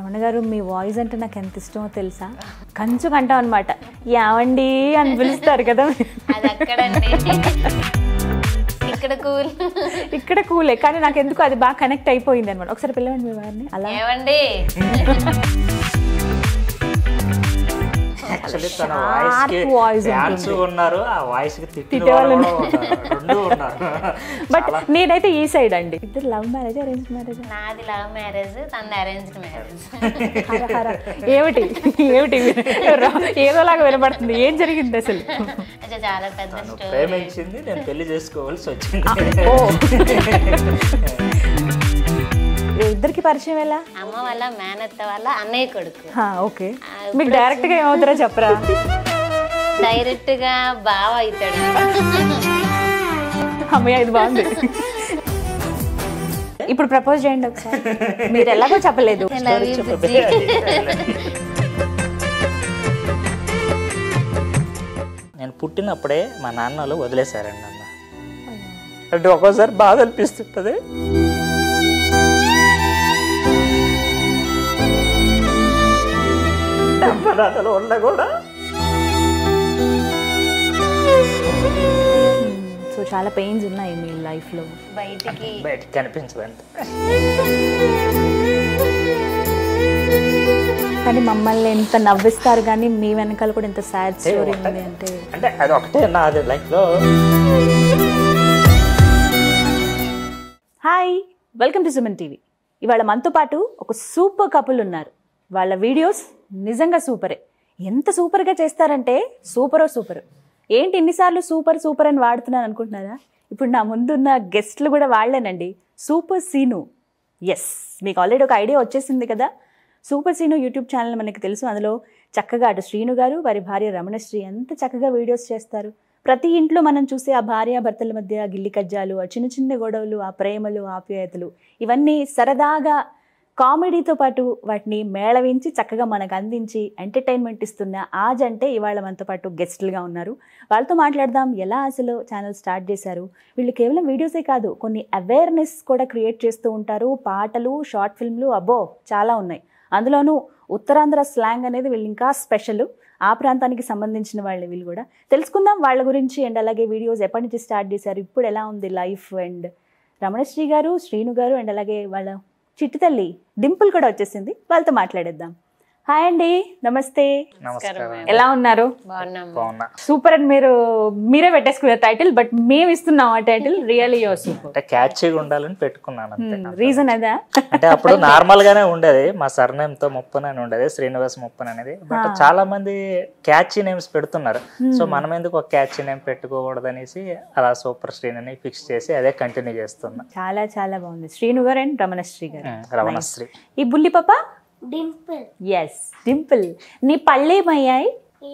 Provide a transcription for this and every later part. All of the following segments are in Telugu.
రమణ గారు మీ వాయిస్ అంటే నాకు ఎంత ఇష్టమో తెలుసా కంచు కంటాం అనమాట యావండి అని పిలుస్తారు కదా అది అక్కడండి ఇక్కడ కూల్ ఇక్కడ కూలే కానీ నాకు ఎందుకు అది బాగా కనెక్ట్ అయిపోయింది అనమాట ఒకసారి పిలవండి మీ వారిని అలా ఏమండి యాక్చువల్లీ తన Sharp వాయిస్ కి voice ఫ్యాన్స్ ఉంటుంది. ఉన్నారు ఆ వాయిస్ కి తిట్టిన తిట్టేవాళ్ళు వాళ్ళు కూడా ఉన్నారు రెండు ఉన్నారు బట్ నేనైతే ఈ సైడ్ అండి ఇద్దరు లవ్ మ్యారేజ్ అరేంజ్ మ్యారేజ్ నాది లవ్ మ్యారేజ్ తనది అరేంజ్డ్ మ్యారేజ్ హర హర ఏమిటి ఏమిటి ఏదోలాగా వినపడుతుంది ఏం జరిగింది అసలు అంటే చాలా పెద్ద తను స్టోరీ ప్రేమించింది నేను పెళ్లి చేసుకోవాల్సి వచ్చింది ఓ ఇద్దరికి పరిచయం ఎలా అమ్మ వాళ్ళ మేనత్త వాళ్ళ అన్నయ్య కొడుకు హా, ఓకే మీకు డైరెక్ట్ గా ఏమవుతారో చెప్పరా డైరెక్ట్ గా బావ అవుతాడు అమ్మయ్య ఇది బాగుంది ఇప్పుడు ప్రపోజ్ చేయండి ఒకసారి మీరు ఎలాగో చెప్పలేదు I love you, బుజ్జి. నేను పుట్టినప్పుడే మా నాన్నలు వదిలేశారండి నన్ను అంటే ఒక్కోసారి బాధ అనిపిస్తుంటది అమ్మ నాన్నలు ఉన్నా కూడా సో చాలా పెయిన్స్ ఉన్నాయి మీ లైఫ్ లో బయటికి బయటికి కనిపించదండి కానీ మమ్మల్ని ఎంత నవ్విస్తారు కానీ మీ వెనకాల కూడా ఎంత సాడ్ స్టోరీ ఉంది అంటే అంటే అది ఒకటే నాది లైఫ్లో hi welcome to Suman TV ఇవాళ మనతో పాటు ఒక సూపర్ కపుల్ ఉన్నారు వాళ్ళ వీడియోస్ నిజంగా సూపరే ఎంత సూపర్గా చేస్తారంటే సూపరో సూపర్ ఏంటి ఇన్నిసార్లు సూపర్ సూపర్ అని వాడుతున్నాను అనుకుంటున్నారా ఇప్పుడు నా ముందున్న గెస్ట్లు కూడా వాళ్ళేనండి సూపర్ సీను ఎస్ మీకు ఆల్రెడీ ఒక ఐడియా వచ్చేసింది కదా సూపర్ సీను యూట్యూబ్ ఛానల్ మనకి తెలుసు అందులో చక్కగా అటు శ్రీను గారు వారి భార్య రమణశ్రీ ఎంత చక్కగా వీడియోస్ చేస్తారు ప్రతి ఇంట్లో మనం చూసే ఆ భార్య భర్తల మధ్య గిల్లి కజ్జాలు ఆ చిన్న చిన్న గొడవలు ఆ ప్రేమలు ఆప్యాయతలు ఇవన్నీ సరదాగా కామెడీతో పాటు వాటిని మేళవించి చక్కగా మనకు అందించి ఎంటర్టైన్మెంట్ ఇస్తున్న ఆ జంటే ఇవాళ మనతో పాటు గెస్ట్లుగా ఉన్నారు వాళ్ళతో మాట్లాడదాం ఎలా అసలు ఛానల్ స్టార్ట్ చేశారు వీళ్ళు కేవలం వీడియోసే కాదు కొన్ని అవేర్నెస్ కూడా క్రియేట్ చేస్తూ ఉంటారు పాటలు షార్ట్ ఫిల్మ్లు అబ్బో చాలా ఉన్నాయి అందులోనూ ఉత్తరాంధ్ర స్లాంగ్ అనేది వీళ్ళు ఇంకా స్పెషల్ ఆ ప్రాంతానికి సంబంధించిన వాళ్ళు వీళ్ళు కూడా తెలుసుకుందాం వాళ్ళ గురించి అండ్ అలాగే వీడియోస్ ఎప్పటి నుంచి స్టార్ట్ చేశారు ఇప్పుడు ఎలా ఉంది లైఫ్ అండ్ రమణశ్రీ గారు శ్రీను గారు అండ్ అలాగే వాళ్ళ చిట్టి తల్లి డింపుల్ కూడా వచ్చేసింది వాళ్ళతో మాట్లాడేద్దాం హాయ్ అండి నమస్తే నమస్కారం ఎలా ఉన్నారు బాగున్నాం బాగున్నా సూపర్ అని మీరు మీరే పెట్టేసుకునే టైటిల్ బట్ మేము ఇస్తున్నాం ఆ టైటిల్ రియల్లీ యువర్ సూపర్ అంటే క్యాచ్గా ఉండాలని పెట్టుకున్నాను అంతే రీజన్ అదా అంటే అప్పుడు నార్మల్ గానే ఉండేది మా సర్నేమ్ తో ముప్పన్ అని ఉండేది శ్రీనివాస్ ముప్పన్ అనేది బట్ చాలా మంది క్యాచీ నేమ్స్ పెడుతున్నారు సో మనం ఎందుకు ఒక క్యాచీ నేమ్ పెట్టుకోకూడదు అనేసి అలా సూపర్ శ్రీని అని ఫిక్స్ చేసి అదే కంటిన్యూ చేస్తున్నా చాలా చాలా బాగుంది శ్రీను గారు అండ్ రమణశ్రీ గారు ఉమ్, రమణశ్రీ ఈ బుల్లి పాప ఎస్ డింపుల్ నీ పళ్ళేమయ్యాయి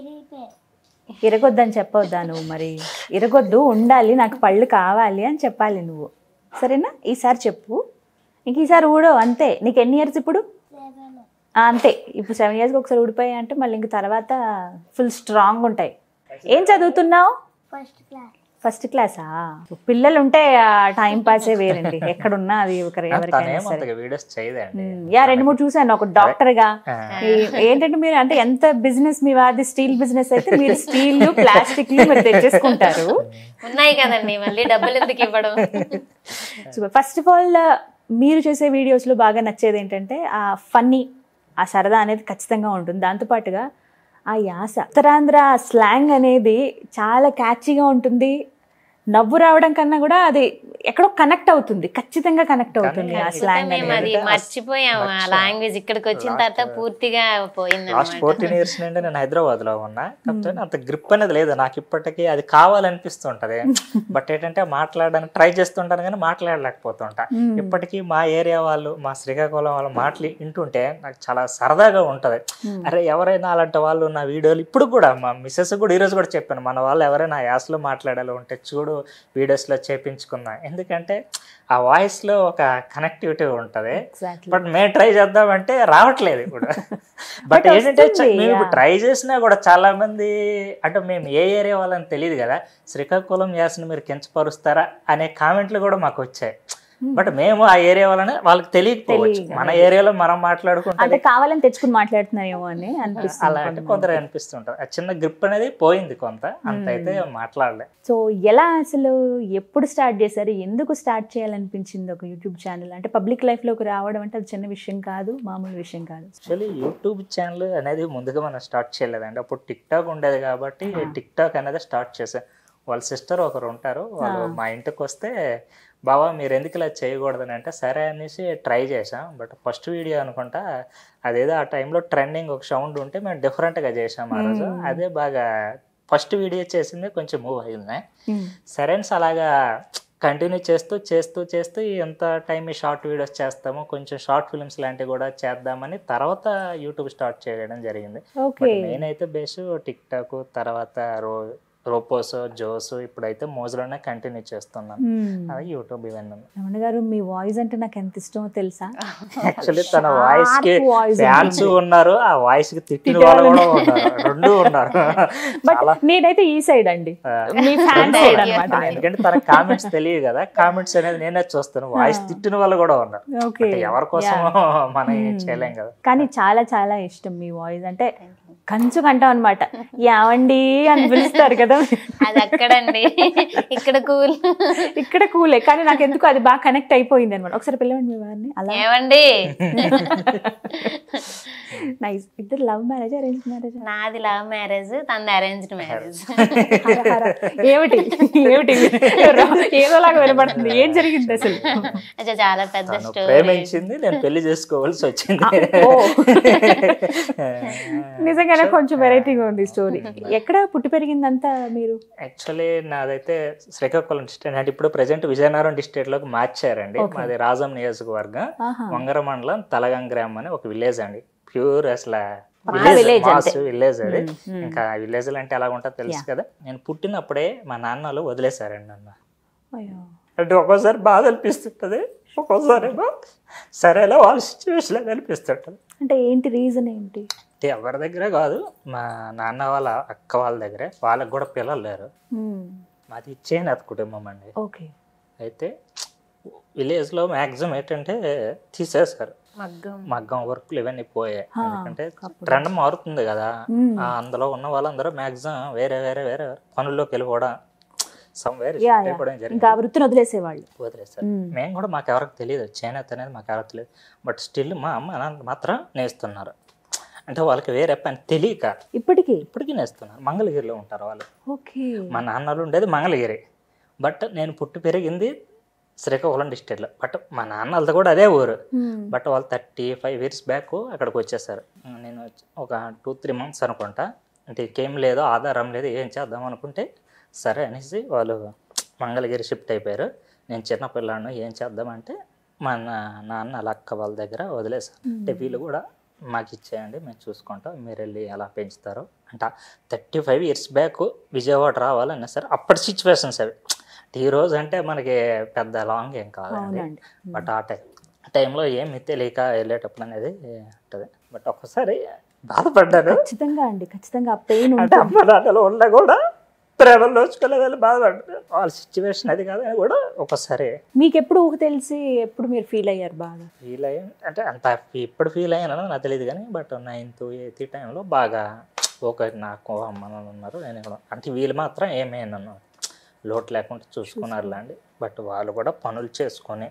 ఇరగొద్దని చెప్పొద్దా నువ్వు మరి ఇరగొద్దు ఉండాలి నాకు పళ్ళు కావాలి అని చెప్పాలి నువ్వు సరేనా ఈసారి చెప్పు ఇంక ఈసారి ఊడో అంతే నీకు ఎన్ని ఇయర్స్ ఇప్పుడు ఆ, అంతే ఇప్పుడు సెవెన్ ఇయర్స్కి ఒకసారి ఊడిపోయాయి అంటే మళ్ళీ ఇంక తర్వాత ఫుల్ స్ట్రాంగ్ ఉంటాయి ఏం చదువుతున్నావు ఫస్ట్ క్లాసా పిల్లలు ఉంటే ఆ టైం పాసే వేరండి ఎక్కడున్నా అది ఒకరు ఎవరికైనా తనేం సరే అంతగా వీడియోస్ చేయదండి ఉమ్, యా రెండు మూడు చూసాను ఒక డాక్టర్ గా ఆ. ఈ- ఏంటంటే మీరు అంటే ఎంత బిజినెస్ మీ వాది స్టీల్ బిజినెస్ అయితే మీరు స్టీల్ ప్లాస్టిక్ మీరు తెచ్చేసుకుంటారు ఉన్నాయి కదండి మళ్ళీ డబ్బులు ఎందుకు ఇవ్వడం ఫస్ట్ ఆఫ్ ఆల్ మీరు చేసే videos లో బాగా నచ్చేది ఏంటంటే ఆ ఫన్నీ ఆ సరదా అనేది ఖచ్చితంగా ఉంటుంది దాంతోపాటుగా ఆ యాస ఉత్తరాంధ్ర స్లాంగ్ అనేది చాలా క్యాచీగా ఉంటుంది నవ్వు రావడం కన్నా కూడా అది ఎక్కడో కనెక్ట్ అవుతుంది ఖచ్చితంగా కనెక్ట్ అవుతుంది ఆ స్లాంగ్ మేము అనేది అది మర్చిపోయాము ఆ లాంగ్వేజ్ ఇక్కడికి వచ్చిన తర్వాత పూర్తిగా పోయింది లాస్ట్ ఫోర్టీన్ ఇయర్స్ నుండి నేను హైదరాబాద్ లో ఉన్నా కాకపోతే అంత గ్రిప్ అనేది లేదు నాకు ఇప్పటికీ అది కావాలనిపిస్తుంటది బట్ ఏంటంటే మాట్లాడడానికి ట్రై చేస్తుంటాను కానీ మాట్లాడలేకపోతుంటా ఇప్పటికీ మా ఏరియా వాళ్ళు మా శ్రీకాకుళం వాళ్ళ మాటలు వింటుంటే నాకు చాలా సరదాగా ఉంటది అరే ఎవరైనా అలాంటి వాళ్ళు నా వీడియోలు ఇప్పుడు కూడా మా మిస్సెస్ కూడా ఈరోజు కూడా చెప్పాను మన వాళ్ళు ఎవరైనా ఆ యాసలో మాట్లాడాలో ఉంటే చూడు వీడియోస్లో చేపించుకుందాం ఎందుకంటే ఆ వాయిస్ లో ఒక కనెక్టివిటీ ఉంటది ఎగ్జాక్ట్లీ బట్ మేము ట్రై చేద్దామంటే రావట్లేదు ఇప్పుడు బట్ ఏంటంటే చ- వస్తుంది, మేము ఇప్పుడు ట్రై చేసినా కూడా చాలా మంది అంటే మేము ఏ ఏరియా వాళ్ళని తెలియదు కదా శ్రీకాకుళం యాసను మీరు కించపరుస్తారా అనే కామెంట్లు కూడా మాకు వచ్చాయి బట్ మేము ఆ ఏరియా వలన వాళ్ళకి తెలియకపోవచ్చు మన ఏరియాలో మనం మాట్లాడుకుంటే అంటే కావాలని తెచ్చుకుని మాట్లాడుతున్నారేమో అని అనిపిస్తుంది అలా అంటే కొందరు అనిపిస్తుంటారు ఆ చిన్న గ్రిప్ అనేది పోయింది కొంత అంత అయితే మాట్లాడలే సో ఎలా అసలు ఎప్పుడు స్టార్ట్ చేశారు ఎందుకు స్టార్ట్ చేయాలనిపించింది ఒక యూట్యూబ్ ఛానల్ అంటే పబ్లిక్ లైఫ్లోకి రావడం అంటే అది చిన్న విషయం కాదు మామూలు విషయం కాదు యాక్చువల్లీ యూట్యూబ్ ఛానల్ అనేది ముందుగా మనం స్టార్ట్ చేయలేదండి అప్పుడు టిక్ టాక్ ఉండేది కాబట్టి టిక్ టాక్ అనేది స్టార్ట్ చేసాం వాళ్ళ సిస్టర్ ఒకరు ఉంటారు వాళ్ళు మా ఇంటికి వస్తే బావా మీరు ఎందుకు ఇలా చేయకూడదని అంటే సరే అనేసి ట్రై చేసాం బట్ ఫస్ట్ వీడియో అనుకుంటా అదేదో ఆ టైంలో ట్రెండింగ్ ఒక సౌండ్ ఉంటే మేము డిఫరెంట్గా చేసాం ఆ రోజు అదే బాగా ఫస్ట్ వీడియో చేసింది కొంచెం మూవ్ అయింది సరే అనేసి అలాగా కంటిన్యూ చేస్తూ చేస్తూ చేస్తూ ఎంత టైం ఈ షార్ట్ వీడియోస్ చేస్తాము కొంచెం షార్ట్ ఫిల్మ్స్ లాంటివి కూడా చేద్దామని తర్వాత యూట్యూబ్ స్టార్ట్ చేయడం జరిగింది ఓకే నేనైతే బేస్ టిక్ టాక్ తర్వాత రో రోపోస్ జోస్ ఇప్పుడైతే మోజులోనే కంటిన్యూ చేస్తున్నాను అది యూట్యూబ్ ఇవన్నీ రమణ గారు మీ వాయిస్ అంటే నాకు ఎంత ఇష్టమో తెలుసా యాక్చువల్లీ తన వాయిస్ కి voice ఫ్యాన్స్ ఉన్నారు ఆ వాయిస్ కి తిట్టిన వాళ్ళు కూడా ఉన్నారు రెండు ఉన్నారు బట్ నేనైతే ఈ సైడ్ అండి మీ ఫ్యాన్ సైడ్ అనమాట నేను ఎందుకంటే తన కామెంట్స్ తెలియదు కదా కామెంట్స్ అనేది నేనే చూస్తాను వాయిస్ తిట్టిన వాళ్ళు కూడా ఉన్నారు ఓకే అంటే ఎవరి కోసం మనం ఏం చేయలేం కదా కానీ చాలా చాలా ఇష్టం మీ వాయిస్ అంటే కంచు కంటాం అనమాట యావండి అని పిలుస్తారు కదా అది అక్కడండి ఇక్కడ కూల్ ఇక్కడ కూలే కానీ నాకు ఎందుకు అది బాగా కనెక్ట్ అయిపోయింది అనమాట ఒకసారి పిలవండి మీ వారిని అలా ఏమండి నైస్ ఇద్దరు లవ్ మ్యారేజ్ అరేంజ్ మ్యారేజ్ నాది లవ్ మ్యారేజ్ తనది అరేంజ్డ్ మ్యారేజ్ ఏమిటి ఏమిటి ఏదోలాగా వినపడుతుంది ఏం జరిగింది అసలు అచ్చా చాలా పెద్ద తను స్టోరీ ప్రేమించింది నేను పెళ్లి చేసుకోవాల్సి వచ్చింది ఓ. నిజంగానే కొంచెం వెరైటీగా ఉంది స్టోరీ ఎక్కడ పుట్టి పెరిగిందంతా మీరు యాక్చువల్లీ నాదైతే శ్రీకాకుళం డిస్ట్రిక్ట్ అంటే ఇప్పుడు ప్రజెంట్ విజయనగరం డిస్ట్రిక్ట్ లోకి మార్చారండి మాది రాజం నియోజకవర్గం ఆహా. వంగర మండలం తలగం గ్రామం అని ఒక విలేజ్ అండి ప్యూర్ అసలు village మాస్ విలేజ్ అది ఇంకా విలేజ్ అంటే ఎలా ఉంటుందో తెలుసు కదా నేను పుట్టినప్పుడే మా నాన్నలు వదిలేశారండి నన్ను అయ్యో అంటే ఒక్కోసారి బాధ అనిపిస్తుంటది ఒక్కోసారి ఏమో సరేలా వాళ్ళ సిచ్యువేషన్ అనిపిస్తుంటది అంటే ఏంటి రీజన్ ఏంటి అంటే ఎవరి దగ్గర కాదు మా నాన్న వాళ్ళ అక్క వాళ్ళ దగ్గరే వాళ్ళకి కూడా పిల్లలు లేరు మాది చేనేత కుటుంబం అండి ఓకే అయితే విలేజ్లో మ్యాక్సిమం ఏంటంటే తీసేశారు మగ్గం మగ్గం వర్క్లు ఇవన్నీ పోయాయి ఎందుకంటే ట్రెండ్ మారుతుంది కదా ఆ అందులో ఉన్న వాళ్ళందరూ మ్యాక్సిమం వేరే వేరే వేరే పనుల్లోకి వెళ్ళిపోవడం సమ్ వేరే యా యా అయిపోవడం జరిగింది ఇంకా ఆ వృత్తిని వదిలేసేవాళ్ళు వదిలేస్తారు మేము కూడా మాకు ఎవరికి తెలియదు చేనేత అనేది మాకు ఎవరికి తెలియదు బట్ స్టిల్ మా అమ్మ నాన్న మాత్రం నేస్తున్నారు అంటే వాళ్ళకి వేరే పని తెలియక ఇప్పటికీ ఇప్పటికీ నేస్తున్నారు మంగళగిరిలో ఉంటారు వాళ్ళు ఓకే మా నాన్నలు ఉండేది మంగళగిరి బట్ నేను పుట్టి పెరిగింది శ్రీకాకుళం డిస్ట్రిక్ట్లో బట్ మా నాన్నలది కూడా అదే ఊరు బట్ వాళ్ళు థర్టీ ఫైవ్ ఇయర్స్ బ్యాక్ అక్కడికి వచ్చేసారు నేను వచ్చి- ఒక టూ త్రీ మంత్స్ అనుకుంటా అంటే ఇంకేం లేదు ఆధారం లేదు ఏం చేద్దాం అనుకుంటే సరే అనేసి వాళ్ళు మంగళగిరి షిఫ్ట్ అయిపోయారు నేను చిన్న పిల్లాడిని ఏం చేద్దామంటే మా నా- నాన్న వాళ్ళ అక్క వాళ్ళ దగ్గర వదిలేసారు అంటే వీళ్ళు కూడా మాకు ఇచ్చేయండి మేము చూసుకుంటాం మీరు వెళ్ళి ఎలా పెంచుతారో అంటే thirty five years back Vijayawada రావాలన్నా సరే అప్పటి సిచ్యువేషన్స్ అవి ఈ రోజు అంటే మనకి పెద్ద లాంగ్ ఏం కాదండి అవునండి బట్ ఆ టైం ఆ టైంలో ఏమి తెలియక వెళ్ళేటప్పుడు అనేది ఉంటుంది బట్ ఒక్కసారి బాధపడ్డాను ఖచ్చితంగా అండి ఖచ్చితంగా ఆ పెయిన్ అంటే అమ్మ నాన్నలు ఉన్నా కూడా ప్రేమలో వచ్చుకోలేదని బాధపడ్డాను వాళ్ళ సిచ్యువేషన్ అది కాదని కూడా ఒకసారి మీకు ఎప్పుడు ఊహ తెలిసి ఎప్పుడు మీరు ఫీల్ అయ్యారు బాగా ఫీల్ అయ్యి అంటే అంత ఇప్పుడు ఫీల్ అయ్యానో నాకు తెలియదు కానీ బట్ నైన్త్ ఎయిత్ టైంలో బాగా ఒక నాకు అమ్మ నాన్న ఉన్నారు నేను కూడా అంటే వీళ్ళు మాత్రం ఏమీ నన్ను లోటు లేకుండా చూసుకున్నారు లాంటి బట్ వాళ్ళు కూడా పనులు చేసుకొని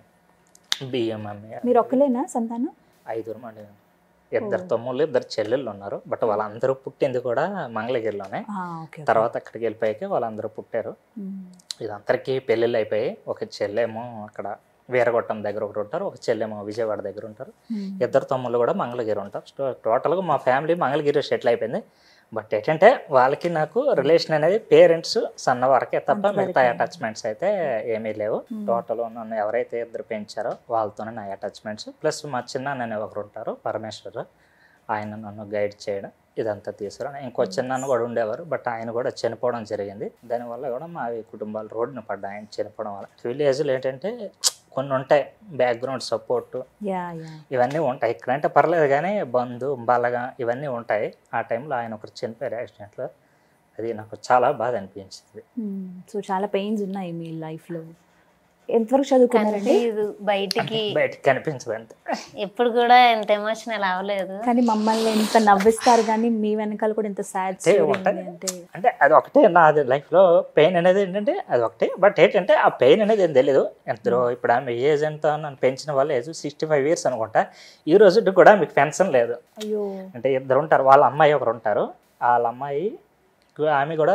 బియ్యం అమ్మి మీరు ఒక్కలేనా సంతానం ఐదుగురు మంది ఇద్దరు తమ్ముళ్ళు ఇద్దరు చెల్లెళ్ళు ఉన్నారు బట్ వాళ్ళందరూ పుట్టింది కూడా మంగళగిరిలోనే ఆ, ఓకే తర్వాత అక్కడికి వెళ్ళిపోయాక వాళ్ళందరూ పుట్టారు మ్మ్. ఇదందరికీ పెళ్ళిళ్ళు అయిపోయి ఒక చెల్లెమో అక్కడ వీరగొట్టం దగ్గర ఒకటి ఉంటారు ఒక చెల్లెమో విజయవాడ దగ్గర ఉంటారు మ్మ్. ఇద్దరు తమ్ముళ్ళు కూడా మంగళగిరి ఉంటారు సో టోటల్గా మా ఫ్యామిలీ మంగళగిరి సెటిల్ అయిపోయింది బట్ ఏంటంటే వాళ్ళకి నాకు రిలేషన్ అనేది పేరెంట్స్ సన్న వరకే తప్ప మిగతా అటాచ్మెంట్స్ అయితే ఏమీ లేవు టోటల్ నన్ను ఎవరైతే ఇద్దరు పెంచారో వాళ్ళతోనే నా అటాచ్మెంట్స్ ప్లస్ మా చిన్న అనే ఒకరు ఉంటారు పరమేశ్వర్ ఆయన నన్ను గైడ్ చేయడం ఇదంతా తీసుకురా ఇంకో చిన్న కూడా ఉండేవారు బట్ ఆయన కూడా చనిపోవడం జరిగింది దానివల్ల కూడా మా కుటుంబాలు రోడ్డున పడ్డాయి ఆయన చనిపోవడం వల్ల విలేజ్లో ఏంటంటే కొన్ని ఉంటాయి బ్యాక్గ్రౌండ్ సపోర్ట్ యా యా ఇవన్నీ ఉంటాయి ఇక్కడంటే పర్లేదు కానీ బంధు బలగా ఇవన్నీ ఉంటాయి ఆ టైంలో ఆయన ఒకరు చనిపోయారు యాక్సిడెంట్లో అది నాకు చాలా బాధ అనిపించింది సో చాలా పెయిన్స్ ఉన్నాయి మీ లైఫ్లో ఎంతవరకు చదువుకున్నారండి కనిపించదు బయటికి బయటికి కనిపించదు అంతే ఎప్పుడు కూడా ఎంత ఎమోషనల్ అవ్వలేదు కానీ మమ్మల్ని ఎంత నవ్విస్తారు కానీ మీ వెనకాల కూడా ఎంత సాడ్ అంటే ఉంటది. అంటే అది ఒకటే నాది లైఫ్ లో పెయిన్ అనేది ఏంటంటే అది ఒకటే బట్ ఏంటంటే ఆ పెయిన్ అనేది ఏం తెలియదు ఎంతలో ఇప్పుడు ఆమె ఏజ్ ఎంత నన్ను పెంచిన వాళ్ళ ఏజ్ సిక్స్టీ ఫైవ్ ఇయర్స్ అనుకుంటా ఈ రోజు కూడా మీకు పెన్షన్ లేదు అయ్యో అంటే ఇద్దరు ఉంటారు వాళ్ళ అమ్మాయి ఒకరు ఉంటారు వాళ్ళ అమ్మాయి ఆమె కూడా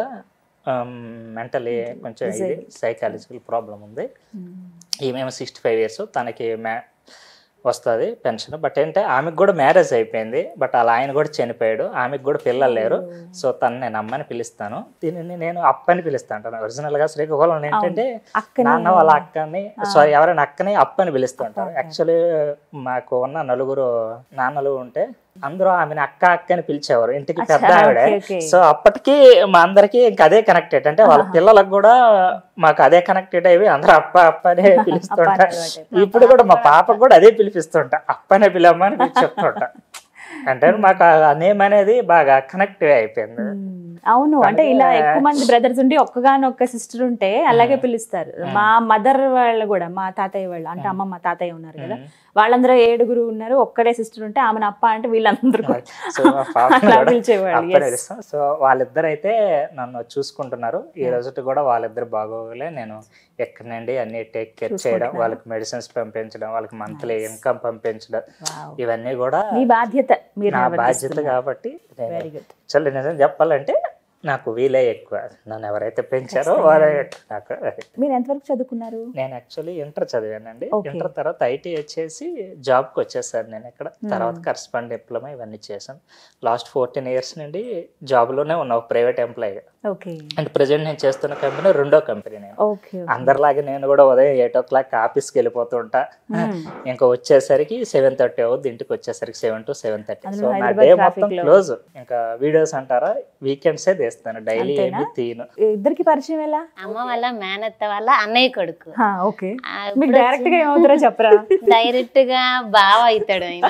మెంటలీ కొంచెం ఇది సైకాలజికల్ ప్రాబ్లం ఉంది ఈమెమో సిక్స్టీ ఫైవ్ ఇయర్స్ తనకి మ్యా వస్తుంది పెన్షన్ బట్ ఏంటంటే ఆమెకు కూడా మ్యారేజ్ అయిపోయింది బట్ అలా ఆయన కూడా చనిపోయాడు ఆమెకు కూడా పిల్లలు లేరు సో తను నేను అమ్మని పిలుస్తాను దీనిని నేను అప్పని పిలుస్తాను ఒరిజినల్ గా శ్రీకాకుళం ఏంటంటే అక్కని నాన్న వాళ్ళ అక్కని సారీ ఎవరైనా అక్కని అప్పని పిలుస్తుంటారు యాక్చువల్లీ మాకు ఉన్న నలుగురు నాన్నలు ఉంటే అందరూ ఆమెను అక్క అక్క అని పిలిచేవారు ఇంటికి పెద్ద ఆవిడ okay, okay. సో అప్పటికి మా అందరికి ఇంకా అదే కనెక్టెడ్ అంటే వాళ్ళ పిల్లలకు కూడా మాకు అదే కనెక్టెడ్ అయ్యి అందరూ అప్ప అప్ప అనే పిలుస్తుంటా ఇప్పుడు కూడా మా పాపకు కూడా అదే పిలిపిస్తుంటా అప్పనే పిలమ్మా అని పిలిచి చెప్తుంటా అంటే మాకు ఆ నేమ్ అనేది బాగా కనెక్ట్ అయిపోయింది మ్మ్. అవును అంటే ఇలా ఎక్కువ మంది బ్రదర్స్ ఉండి ఒక్కగానొక్క సిస్టర్ ఉంటే అలాగే పిలుస్తారు మా మదర్ వాళ్ళు కూడా మా తాతయ్య వాళ్ళు అంటే అమ్మమ్మ తాతయ్య ఉన్నారు కదా వాళ్ళందరూ ఏడుగురు ఉన్నారు ఒక్కడే సిస్టర్ ఉంటే ఆమెను అప్ప అంటే వీళ్ళందరూ కూడా సో మా పాప అలా కూడా పిలిచేవాళ్ళు, అప్పనే yes. పిలుస్తాం సో వాళ్ళిద్దరు అయితే నన్ను చూసుకుంటున్నారు ఈ రోజుటి కూడా వాళ్ళిద్దరు బాగోగులే నేను ఎక్కడి నుండి అన్ని టేక్ కేర్ చేయడం వాళ్ళకి మెడిసిన్స్ పంపించడం వాళ్ళకి మంత్లీ ఇన్కమ్ పంపించడం Wow. ఇవన్నీ కూడా మీ బాధ్యత మీరు నా బాధ్యత నిర్వర్తిస్తున్నారు. కాబట్టి నేను Very good. చల్లి నిజం చెప్పాలంటే నాకు వీలే ఎక్కువ నన్ను ఎవరైతే పెంచారో వారే ఎక్కువ నాకు అది. మీరు ఎంతవరకు చదువుకున్నారు నేను యాక్చువల్లీ ఇంటర్ చదివానండి Okay. ఇంటర్ తర్వాత ఐటీ వచ్చేసి జాబ్కి వచ్చేసాను నేను ఇక్కడ తర్వాత కరస్పాండ్ డిప్లొమా ఇవన్నీ చేశాను లాస్ట్ ఫోర్టీన్ ఇయర్స్ నుండి జాబ్లోనే ఉన్నా private employee okay and present నేను చేస్తున్న కంపెనీ రెండో కంపెనీ నేను ఓకే అందరిలాగే నేను కూడా ఉదయం ఎయిట్ ఓ క్లాక్ ఆఫీస్కి వెళ్ళిపోతూ ఉంటా ఇంకా వచ్చేసరికి సెవెన్ థర్టీ అవుద్ది ఇంటికి వచ్చేసరికి సెవెన్ టు సెవెన్ థర్టీ అందులో సో నా హైదరాబాద్ డే traffic మొత్తం లో. క్లోజ్ ఇంకా వీడియోస్ అంటారా వీకెండ్సే తీస్తాను డైలీ అంతేనా? ఏమి తీయను ఇద్దరికి పరిచయం ఎలా అమ్మ వాళ్ళ మేనత్త వాళ్ళ అన్నయ్య కొడుకు హా, ఓకే ఆ, మీకు డైరెక్ట్ గా ఏమవుతారో చెప్పరా డైరెక్ట్ గా బావ అవుతాడు ఆయన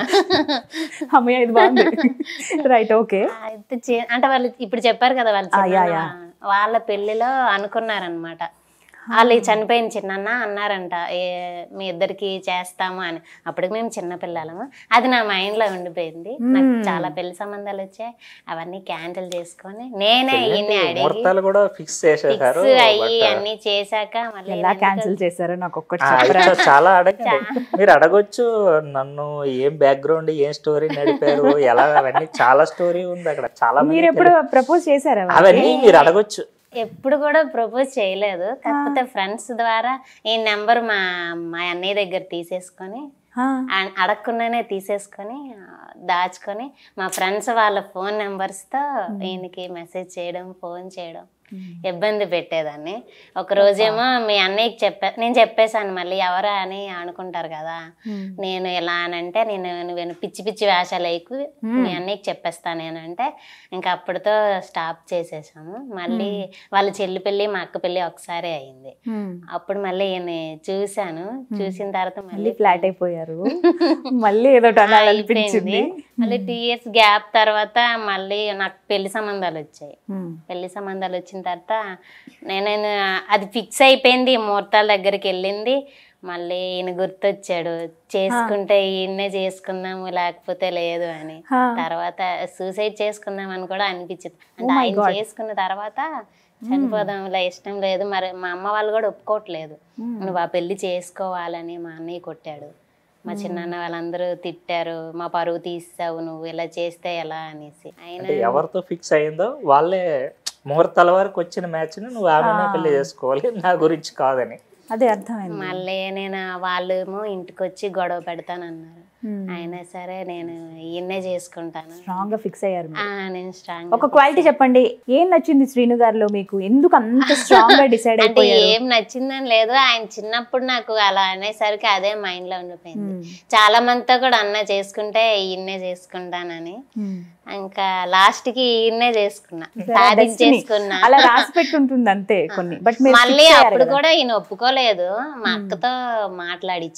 అమ్మయ్య ఇది బాగుంది రైట్ ఓకే అయితే చే- అంటే వాళ్ళు ఇప్పుడు చెప్పారు కదా వాళ్ళ ఆ, యా, చిన్నాన్న, యా. వాళ్ళ పెళ్లిలో అనుకున్నారనమాట వాళ్ళు చనిపోయిన చిన్నన్న అన్నారంట ఏ మీ ఇద్దరికి చేస్తాము అని అప్పటికి మేము చిన్న పిల్లలము అది నా మైండ్ లో ఉండిపోయింది నాకు చాలా పెళ్లి సంబంధాలు వచ్చాయి అవన్నీ క్యాన్సిల్ చేసుకొని నేనే ఈయన్ని అడిగి ముహూర్తాలు కూడా ఫిక్స్ చేసేసారు ఫిక్స్ అయ్యి అన్ని చేశాక మళ్ళీ ఎలా క్యాన్సిల్ చేశారో నాకు ఒక్కటి ఆ, చెప్పరా ఇట్లా చాలా అడగండి మీరు అడగొచ్చు నన్ను ఏం బ్యాక్గ్రౌండ్ ఏం స్టోరీ నడిపారు ఎలా అవన్నీ చాలా స్టోరీ ఉంది అక్కడ చాలా మంది మీరు ఎప్పుడు ప్రపోజ్ చేశారా వాళ్ళకి? అవన్నీ మీరు అడగొచ్చు ఎప్పుడు కూడా ప్రపోజ్ చేయలేదు కాకపోతే ఫ్రెండ్స్ ద్వారా ఈ నెంబర్ మా మా అన్నయ్య దగ్గర తీసేసుకొని ఆ, ఆ- అడగకుండానే తీసేసుకొని ఆ, దాచుకొని మా ఫ్రెండ్స్ వాళ్ళ ఫోన్ నెంబర్స్తో ఈయనకి మెసేజ్ చేయడం ఫోన్ చేయడం ఇబ్బంది పెట్టేదాన్ని ఒక రోజేమో మీ అన్నయ్యకి చెప్పా నేను చెప్పేశాను మళ్ళీ ఎవరా అని అనుకుంటారు కదా Hmm. నేను ఎలా అని అంటే నేను నువ్వు పిచ్చి పిచ్చి వేషాలు వేయకు మీ అన్నయ్యకి చెప్పేస్తాను నేను అంటే ఇంకా అప్పటితో స్టాప్ చేసేసాము మళ్ళీ వాళ్ళ చెల్లి పెళ్ళి మా అక్క పెళ్ళి ఒకసారి అయింది Hmm. అప్పుడు మళ్ళీ ఈయన చూశాను చూసిన తర్వాత మళ్ళీ మళ్ళీ ఫ్లాట్ అయిపోయారు మళ్ళీ ఏదో అనిపించింది అయిపోయింది మళ్ళీ టూ ఇయర్స్ గ్యాప్ తర్వాత మళ్ళీ నాకు పెళ్లి సంబంధాలు వచ్చాయి Hmm. పెళ్లి సంబంధాలు వచ్చిన తర్వాత నేను అది ఫిక్స్ అయిపోయింది ముహూర్తాల దగ్గరికి వెళ్ళింది మళ్ళీ ఈయన గుర్తొచ్చాడు చేసుకుంటే ఈయన్నే చేసుకుందాము లేకపోతే లేదు అని హా. తర్వాత సూసైడ్ చేసుకుందాం అని కూడా అనిపించింది అంటే my ఆయన God. చేసుకున్న తర్వాత చనిపోదాంలే ఇష్టం లేదు మరి మా అమ్మ వాళ్ళు కూడా ఒప్పుకోవట్లేదు నువ్వు ఆ పెళ్లి చేసుకోవాలని మా అన్నయ్య కొట్టాడు మా చిన్నాన్న వాళ్ళందరూ తిట్టారు మా పరువు తీస్తావు నువ్వు ఇలా చేస్తే ఎలా అనేసి ఆయన అంటే ఎవరితో ఫిక్స్ అయిందో వాళ్ళే ముహూర్తాల వరకు వచ్చిన మ్యాచ్ ని నువ్వు ఆమెనే పెళ్లి చేసుకోవాలి నా గురించి కాదని అదే అర్థమైంది మళ్ళీ నేను వాళ్ళేమో ఇంటికి వచ్చి గొడవ పెడతానన్నారు Hmm. అయినా సరే నేను ఈయన్నే చేసుకుంటాను స్ట్రాంగ్ గా ఫిక్స్ అయ్యారు మీరు. ఆ, నేను స్ట్రాంగ్ ఒక క్వాలిటీ చెప్పండి ఏం నచ్చింది శ్రీను గారిలో మీకు ఎందుకు అంత స్ట్రాంగ్ గా డిసైడ్ అంటే అయిపోయారు ఏం నచ్చిందని లేదు ఆయన చిన్నప్పుడు నాకు అలా అనేసరికి అదే మైండ్ లో ఉండిపోయింది Hmm. చాలా మందితో కూడా అన్న చేసుకుంటే ఈయన్నే చేసుకుంటానని Hmm. ఇంకా లాస్ట్ కి ఈయన్నే చేసుకున్నా Destiny. సాధించేసుకున్నా అలా రాసి పెట్టుంటుంది అంతే కొన్ని బట్ మీరు మళ్ళీ fix అయ్యారు అప్పుడు కదా. కూడా ఈయన ఒప్పుకోలేదు మా అక్కతో మాట్లాడిచ్చాను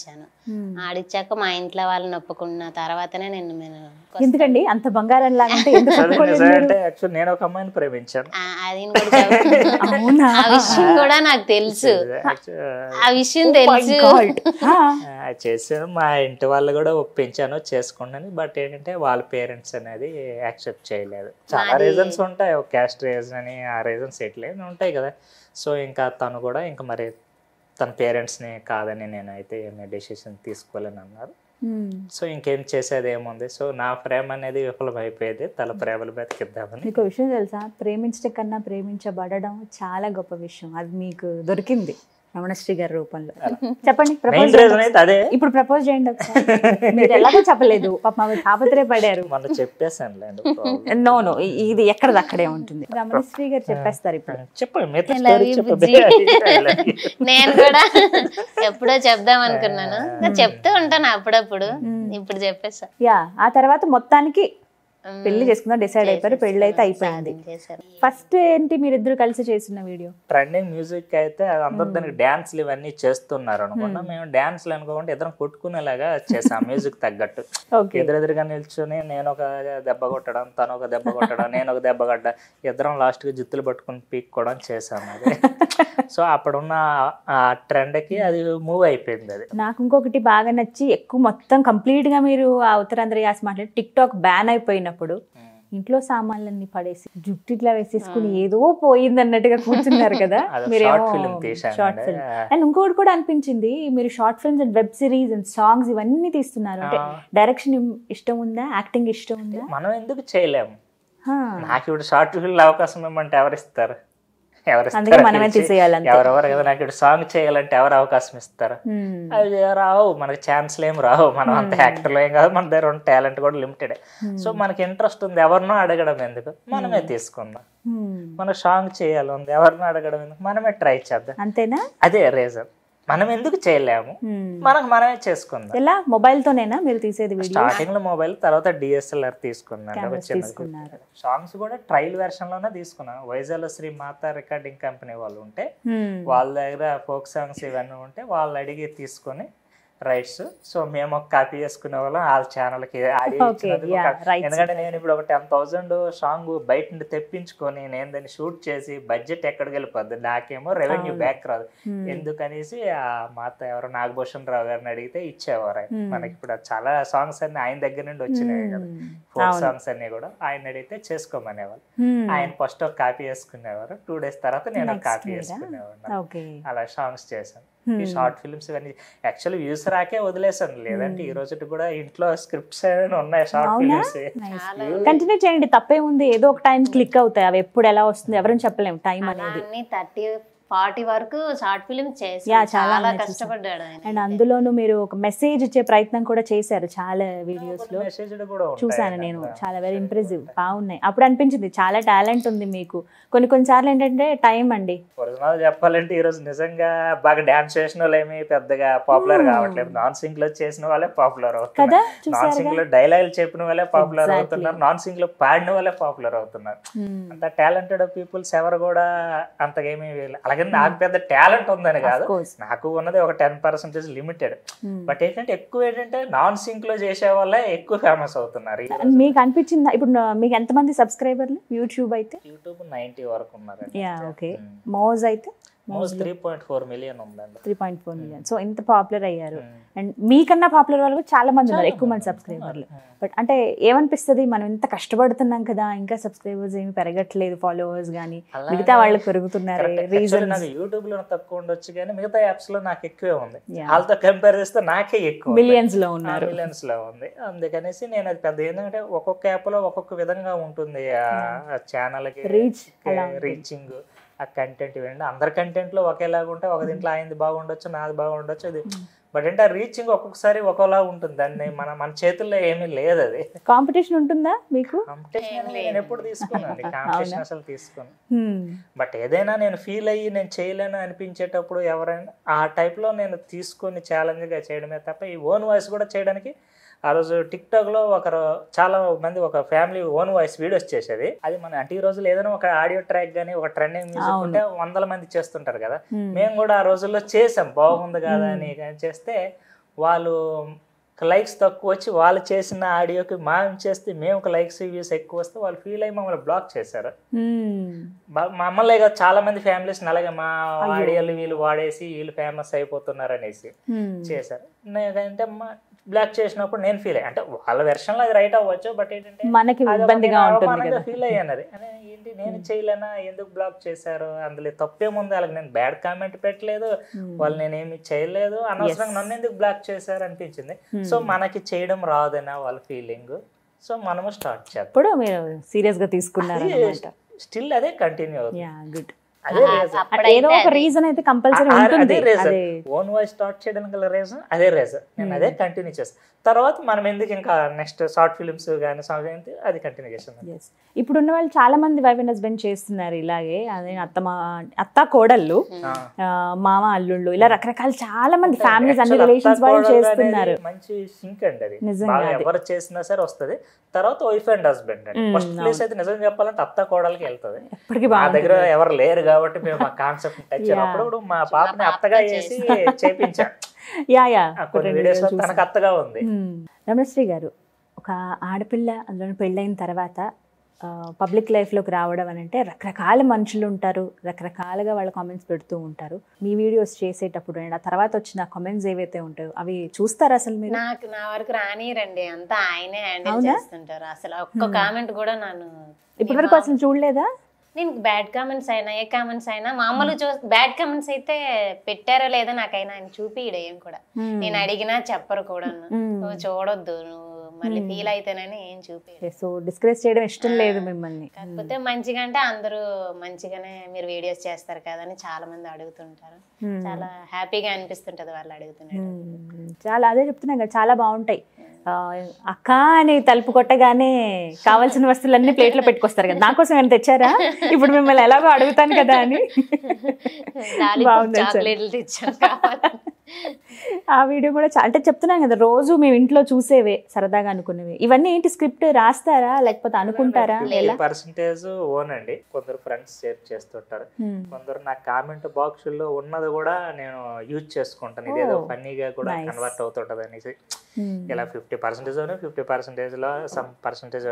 ఆడిచ్చాక మా ఇంట్లో వాళ్ళని ఒప్పుకున్న తర్వాతనే నేను నేను ఎందుకండి అంత బంగారం లాగంటే ఎందుకు అది ఒప్పుకోలేదు నిజం మీరు? అంటే యాక్చువల్ నేను ఒక అమ్మాయిని ప్రేమించాను ఆ, అది కూడా చెప్- అవునా ఆ విషయం కూడా నాకు తెలుసు Actually, ఆ విషయం My తెలుసు God. ఆ, ఆ, చేశాను మా ఇంటి వాళ్ళు కూడా ఒప్పించాను చేసుకున్నాను బట్ ఏంటంటే వాళ్ళ పేరెంట్స్ అనేది యాక్సెప్ట్ చేయలేదు చాలా మాది- రీజన్స్ ఉంటాయి ఒక క్యాస్ట్ రీజన్ అని ఆ రీజన్స్ ఎట్లే ఉంటాయి కదా సో ఇంకా తను కూడా ఇంకా మరి తన పేరెంట్స్ని కాదని నేనైతే ఏమి డెసిషన్ తీసుకోలేని అన్నారు ఉమ్. సో ఇంకేం చేసేది ఏముంది సో నా ప్రేమ అనేది విఫలం అయిపోయేది తల ప్రేమలు బతికిద్దామని మీకు ఒక విషయం తెలుసా ప్రేమించడం కన్నా ప్రేమించబడడం చాలా గొప్ప విషయం అది మీకు దొరికింది రమణశ్రీ గారి రూపంలో చెప్పండి మెయిన్ ప్రపోజ్ రీజన్ అయితే అదే ఇప్పుడు ప్రపోజ్ చేయండి ఒకసారి మీరు ఎలాగో చెప్పలేదు పాప ఆమె తాపత్రయపడారు మొన్న చెప్పేసానులేండి problem. నో నో ఇది ఎక్కడది అక్కడే ఉంటుంది రమణశ్రీ గారు చెప్పేస్తారు ఇప్పుడు చెప్పండి మిగతా I love story you, చెప్పండి. బుజ్జి. I love you. నేను కూడా ఎప్పుడో చెప్దాం అనుకున్నాను ఇంకా చెప్తూ ఉంటాను అప్పుడప్పుడు ఇప్పుడు చెప్పేసా యా ఆ తర్వాత మొత్తానికి పెళ్లి చేసుకుందాం డిసైడ్ అయిపోయారు పెళ్లి అయితే అయిపోయింది చేశారు ఫస్ట్ ఏంటి మీరిద్దరు కలిసి చేసిన వీడియో ట్రెండింగ్ మ్యూజిక్ అయితే అది అందరు దానికి డాన్స్లు ఇవన్నీ చేస్తున్నారు అనుకున్నా మేము డాన్స్లు అనుకోకుండా ఇద్దరం కొట్టుకునేలాగా చేసాం మ్యూజిక్ తగ్గట్టు ఓకే ఎదురెదురుగా నిల్చుని నేను ఒక దెబ్బ కొట్టడం తను ఒక దెబ్బ కొట్టడం నేను ఒక దెబ్బ కొట్టడం ఇద్దరం లాస్ట్ కి జుత్తులు పట్టుకుని పీక్కోవడం చేసాం అది సో అప్పుడున్న ఆ ట్రెండ్ కి అది మూవ్ అయిపోయింది అది నాకు ఇంకొకటి బాగా నచ్చి ఎక్కువ మొత్తం కంప్లీట్ గా మీరు ఆ ఉత్తరాంధ్ర యాస మాట్లాడి టిక్ టాక్ బ్యాన్ అయిపోయినప్పుడు ఇంట్లో సామాన్లన్నీ పడేసి జుట్టు ఇట్లా వేసేసుకుని ఏదో పోయింది అన్నట్టుగా కూర్చున్నారు కదా అది మీరేమో షార్ట్ ఫిల్మ్ తీసాను షార్ట్ ఫిల్మ్ అండ్ ఇంకోటి కూడా అనిపించింది మీరు short films and web series and songs ఇవన్నీ తీస్తున్నారు అంటే డైరెక్షన్ ఇష్టం ఉందా యాక్టింగ్ ఇష్టం ఉందా మనం ఎందుకు చేయలేము హా. నాకు ఇప్పుడు షార్ట్ ఫిల్మ్ అవకాశం ఇవ్వమంటే ఎవరు ఇస్తారు ఎవరు అందుకే ఇస్తారు? మనమే తీసేయాలి అంతే. ఎవరెవరు కదా నాకు ఇప్పుడు సాంగ్ చేయాలంటే ఎవరు అవకాశం ఇస్తారు Hmm. అవి రావు మనకి ఛాన్స్లు ఏం రావు మనం అంత యాక్టర్లు ఏం కాదు మన దగ్గర ఉన్న టాలెంట్ కూడా లిమిటెడ్ సో మనకి ఇంట్రెస్ట్ ఉంది ఎవరినో అడగడం ఎందుకు మనమే తీసుకుందాం Hmm. మన సాంగ్ చేయాలి ఉంది ఎవరినో అడగడం ఎందుకు మనమే ట్రై చేద్దాం అంతేనా అదే రీజన్ మనం ఎందుకు చేయలేము Hmm. మనకు మనమే చేసుకుందాం ఎలా మొబైల్ తోనేనా మీరు తీసేది వీడియో స్టార్టింగ్ లో మొబైల్ తర్వాత డిఎస్ఎల్ఆర్ తీసుకున్నాను ఒక Cameras చిన్నది. తీసుకున్నారు. సాంగ్స్ కూడా ట్రయల్ వెర్షన్ లోనే తీసుకున్నాను వైజాగ్ లో శ్రీ మాతా రికార్డింగ్ కంపెనీ వాళ్ళు ఉంటే Hmm. వాళ్ళ దగ్గర ఫోక్ సాంగ్స్ ఇవన్నీ ఉంటే వాళ్ళు అడిగి తీసుకొని రైట్స్ సో మేము ఒక కాపీ చేసుకునే వాళ్ళం వాళ్ళ ఛానల్ కి ఆడియో Okay, ఇచ్చినందుకు yeah, ఒక- rights. ఎందుకంటే నేను ఇప్పుడు ఒక టెన్ థౌసండ్ సాంగ్ బయట నుండి తెప్పించుకొని నేను దాన్ని షూట్ చేసి బడ్జెట్ ఎక్కడికి వెళ్ళిపోద్ది నాకేమో రెవెన్యూ బ్యాక్ రాదు Hmm. ఎందుకనేసి ఆ మాత ఎవరు నాగభూషణ్ రావు గారిని అడిగితే ఇచ్చేవారు ఆయన. Hmm. మనకి ఇప్పుడు చాలా సాంగ్స్ అన్ని ఆయన దగ్గర నుండి వచ్చినాయి కదా Hmm. ఫోక్ సాంగ్స్ అన్ని కూడా ఆయన అడిగితే చేసుకోమనేవాళ్ళు Hmm. ఆయన ఫస్ట్ ఒక కాపీ చేసుకునేవారు టూ డేస్ తర్వాత నేను ఒక Next కాపీ మీరా? చేసుకునేవాడిని ఓకే అలా సాంగ్స్ చేశాను Hmm. ఈ షార్ట్ ఫిల్మ్స్ ఇవన్నీ యాక్చువల్లీ వ్యూస్ రాకే వదిలేసాను లేదంటే ఈ రోజు కూడా ఇంట్లో స్క్రిప్ట్స్ ఉన్నాయి షార్ట్ అవునా ఫిల్మ్స్ కంటిన్యూ చేయండి తప్పే ఉంది ఏదో ఒక టైం క్లిక్ అవుతాయి అవి ఎప్పుడు ఎలా వస్తుంది ఎవరైనా చెప్పలేము టైం అనేది అన్ని థర్టీ ఫార్టీ వరకు షార్ట్ ఫిల్మ్ చేసి Yeah, చాలా చాలా ఉన్నాయి కష్టపడ్డాడు ఆయన అండ్ అందులోనూ మీరు ఒక మెసేజ్ ఇచ్చే ప్రయత్నం కూడా చేశారు చాలా వీడియోస్ లో మెసేజ్ కూడా ఉంటాయి చూసాను నేను చాలా వెరీ ఇంప్రెసివ్ బాగున్నాయి అప్పుడు అనిపించింది చాలా టాలెంట్ ఉంది మీకు కొన్ని కొన్ని సార్లు ఏంటంటే టైం అండి ఒరిజినల్ చెప్పాలంటే ఈ రోజు నిజంగా బాగా డాన్స్ చేసిన వాళ్ళు ఏమి పెద్దగా పాపులర్ కావట్లేదు నాన్ సింగ్ లో చేసిన వాళ్ళే పాపులర్ కదా అవుతున్నారు నాన్ సింగ్ లో డైలాగులు చెప్పిన వాళ్ళే పాపులర్ Exactly. అవుతున్నారు నాన్ సింగ్ లో పాడిన వాళ్ళే పాపులర్ అవుతున్నారు Hmm. అంత టాలెంటెడ్ పీపుల్స్ ఎవరు కూడా అంతగా ఏమీ వీళ్ళ- అలాగే నాకు పెద్ద టాలెంట్ ఉందని కాదు course. నాకు ఉన్నది ఒక ten percentage limited Hmm. But ఏంటంటే ఎక్కువ ఏంటంటే నాన్ సింక్ లో చేసే వాళ్ళే ఎక్కువ ఫేమస్ అవుతున్నారు And మీకు అనిపించిందా ఇప్పుడు నా- మీకు ఎంతమంది సబ్స్క్రైబర్లు యూట్యూబ్ అయితే యూట్యూబ్ నైన్టీ వరకు ఉన్నారండి యా ఓకే మోజ్ అయితే most three point four million ఉందండి three point four million so ఇంత పాపులర్ అయ్యారు అండ్ మీకన్నా పాపులర్ వాళ్ళు కూడా చాలా మంది ఉన్నారు ఎక్కువ మంది సబ్స్క్రైబర్లు బట్ అంటే ఏమనిపిస్తుంది మనం ఇంత కష్టపడుతున్నాం కదా ఇంకా సబ్స్క్రైబర్స్ ఏమి పెరగట్లేదు ఫాలోవర్స్ కానీ అలాగే మిగతా వాళ్ళు పెరుగుతున్నారు Correct. Actually రీజన్ నాకు యూట్యూబ్ లో తక్కువ ఉండొచ్చు కానీ మిగతా యాప్స్ లో నాకు ఎక్కువే ఉంది Yeah. వాళ్ళతో కంపేర్ చేస్తే నాకే ఎక్కువ మిలియన్స్ లో ఉన్నారు మిలియన్స్ లో ఉంది అందుకనేసి నేను అది పెద్ద ఏంటంటే ఒక్కొక్క యాప్ లో ఒక్కొక్క విధంగా ఉంటుంది ఆ ఛానల్ కి Reach అలా ఉంటుంది. రీచింగ్ ఆ కంటెంట్ ఇవ్వండి అందరి కంటెంట్ లో ఒకేలాగా ఉంటే ఒక దీంట్లో ఆయనది బాగుండొచ్చు నాది బాగుండొచ్చు అది బట్ అంటే రీచింగ్ ఒక్కొక్కసారి ఒక్కోలా ఉంటుంది దాన్ని మన మన చేతుల్లో ఏమీ లేదు అది కాంపిటీషన్ ఉంటుందా మీకు కాంపిటీషన్ అనేది నేను ఎప్పుడు తీసుకున్నాను కాంపిటీషన్ అసలు తీసుకున్నాను Hmm. బట్ ఏదైనా నేను ఫీల్ అయ్యి నేను చేయలేను అనిపించేటప్పుడు ఎవరైనా ఆ టైప్లో నేను తీసుకొని ఛాలెంజ్గా చేయడమే తప్ప ఈ ఓన్ వాయిస్ కూడా చేయడానికి ఆ రోజు టిక్ టాక్ లో ఒకరు చాలా మంది ఒక ఫ్యామిలీ ఓన్ వాయిస్ వీడియోస్ చేసేది అది మన అంటే ఈ రోజులు ఏదైనా ఒక ఆడియో ట్రాక్ కానీ ఒక ట్రెండింగ్ మ్యూజిక్ ఉంటే వందల మంది చేస్తుంటారు కదా Hmm. మేము కూడా ఆ రోజుల్లో చేసాం బాగుంది కదా అని కానీ చేస్తే వాళ్ళు లైక్స్ తక్కువ వచ్చి వాళ్ళు చేసిన ఆడియోకి మేము చేస్తే మేము ఒక లైక్స్ వ్యూస్ ఎక్కువ వస్తే వాళ్ళు ఫీల్ అయ్యి మమ్మల్ని బ్లాక్ చేశారు మ్మ్. బా- మమ్మల్ని కదా చాలా మంది ఫ్యామిలీస్ అలాగే మా ఆడియోలు వీళ్ళు వాడేసి వీళ్ళు ఫేమస్ అయిపోతున్నారు అనేసి మ్మ్. చేశారు నేనంటే బ్లాక్ చేసినప్పుడు నేను ఫీల్ అయ్యా అంటే వాళ్ళ వెర్షన్లో అది రైట్ అవ్వచ్చు బట్ ఏంటంటే మనకి ఇబ్బందిగా ఉంటుంది కదా ఫీల్ అయ్యానది అనే ఏంటి నేను చేయలేనా ఎందుకు బ్లాక్ చేశారు అందులో తప్పేముంది వాళ్ళకి నేను బ్యాడ్ కామెంట్ పెట్టలేదు వాళ్ళు నేనేమి చేయలేదు అనవసరంగా నన్ను ఎందుకు బ్లాక్ చేశారు అనిపించింది సో మనకి చేయడం రాదనా వాళ్ళ ఫీలింగ్ సో మనము స్టార్ట్ చేద్దాం ఇప్పుడు మీరు సీరియస్ గా తీసుకున్నారు అనమాట స్టిల్ అదే కంటిన్యూ అవుతుంది యా గుడ్ అదే reason. అప్పుడైతే ఏదో ఒక రీజన్ అయితే కంపల్సరీ ఆ- ఆ- ఉంటుంది అదే రీజన్ అదే ఓన్ వాయిస్ స్టార్ట్ చేయడానికి గల రీజన్ అదే రీజన్ నేను అదే కంటిన్యూ చేస్తాను తర్వాత మనం ఎందుకు ఇంకా నెక్స్ట్ షార్ట్ ఫిల్మ్స్ కానీ సాంగ్ ఏంటి అది కంటిన్యూ చేస్తాను ఎస్ ఇప్పుడు ఉన్న వాళ్ళు చాలా మంది వైఫ్ అండ్ హస్బెండ్ చేస్తున్నారు ఇలాగే అదే అత్త మా అత్త కోడళ్ళు ఆ, మామ అల్లుళ్ళు ఇలా రకరకాల చాలా మంది ఫ్యామిలీస్ అన్ని రిలేషన్స్ వాళ్ళు చేస్తున్నారు మంచి సింక్ అండి అది నిజంగా బాగా అది. ఎవరు చేసినా సరే వస్తది తర్వాత వైఫ్ అండ్ హస్బెండ్ అండి మ్మ్, ఫస్ట్ ప్లేస్ అయితే నిజం చెప్పాలంటే అత్త కోడలకి వెళ్తది ఎప్పటికీ మా బాగుంటుంది దగ్గర ఎవరు లేరు కాబట్టి మేము ఆ కాన్సెప్ట్ టచ్ Yeah. అప్పుడు మా పాపని అత్తగా చేసి చేపించాం యా యా ఆ కొన్ని వీడియోస్ లో తనకు అత్తగా ఉంది రమణశ్రీ గారు ఒక ఆడపిల్ల అందులో పెళ్ళైన తర్వాత పబ్లిక్ లైఫ్లోకి రావడం అని అంటే రకరకాల మనుషులు ఉంటారు రకరకాలుగా వాళ్ళ కామెంట్స్ పెడుతూ ఉంటారు మీ వీడియోస్ చేసేటప్పుడు అండ్ ఆ తర్వాత వచ్చిన కామెంట్స్ ఏవైతే ఉంటాయో అవి చూస్తారా అసలు మీరు నాకు నా వరకు రానిరండి అంతా ఆయనే హ్యాండిల్ అవునా? చేస్తుంటారు అసలు ఒక్క కామెంట్ కూడా నన్ను ఇప్పటి వరకు అసలు చూడలేదా నేను బ్యాడ్ కామెంట్స్ అయినా ఏ కామెంట్స్ అయినా మామూలు చూ బ్యాడ్ కామెంట్స్ అయితే పెట్టారో లేదో నాకైనా ఆయన చూపియడు ఏం కూడా నేను అడిగినా చెప్పరు కూడా నువ్వు చూడొద్దు నువ్వు మళ్ళీ ఫీల్ అయితేనని ఏం చూపియడు సో డిస్కరేజ్ చేయడం ఇష్టం లేదు మిమ్మల్ని కాకపోతే మంచిగా అంటే అందరూ మంచిగానే మీరు వీడియోస్ చేస్తారు కదా అని చాలా మంది అడుగుతుంటారు Hmm. చాలా హ్యాపీగా అనిపిస్తుంటది వాళ్ళు అడుగుతున్నారు మ్మ్. చాలా అదే చెప్తున్నాం కదా చాలా బాగుంటాయి ఆ, అక్క అని తలుపు కొట్టగానే కావాల్సిన వస్తువులన్నీ ప్లేట్లో పెట్టుకొస్తారు కదా నా కోసం ఏమైనా తెచ్చారా ఇప్పుడు మిమ్మల్ని ఎలాగో అడుగుతాను కదా అని బాగుంది సార్. చాక్లెట్లు తెచ్చాను కావాలి ఆ వీడియో కూడా చా- అంటే చెప్తున్నాం కదా రోజు మేము ఇంట్లో చూసేవే సరదాగా అనుకునేవి ఇవన్నీ ఏంటి స్క్రిప్ట్ రాస్తారా లేకపోతే అనుకుంటారా ఎలా పర్సంటేజ్ ఓన్ అండి కొందరు ఫ్రెండ్స్ షేర్ చేస్తుంటారు మ్మ్. కొందరు నా కామెంట్ బాక్స్ లో ఉన్నది కూడా నేను యూజ్ చేసుకుంటాను ఇదేదో Oh, ఫన్నీగా కూడా nice. కన్వర్ట్ అవుతుంటది అనేసి మ్మ్. ఇలా ఫిఫ్టీ పర్సెంటేజ్ ఫిఫ్టీ పర్సెంటేజ్ లో సమ్ పర్సెంటేజ్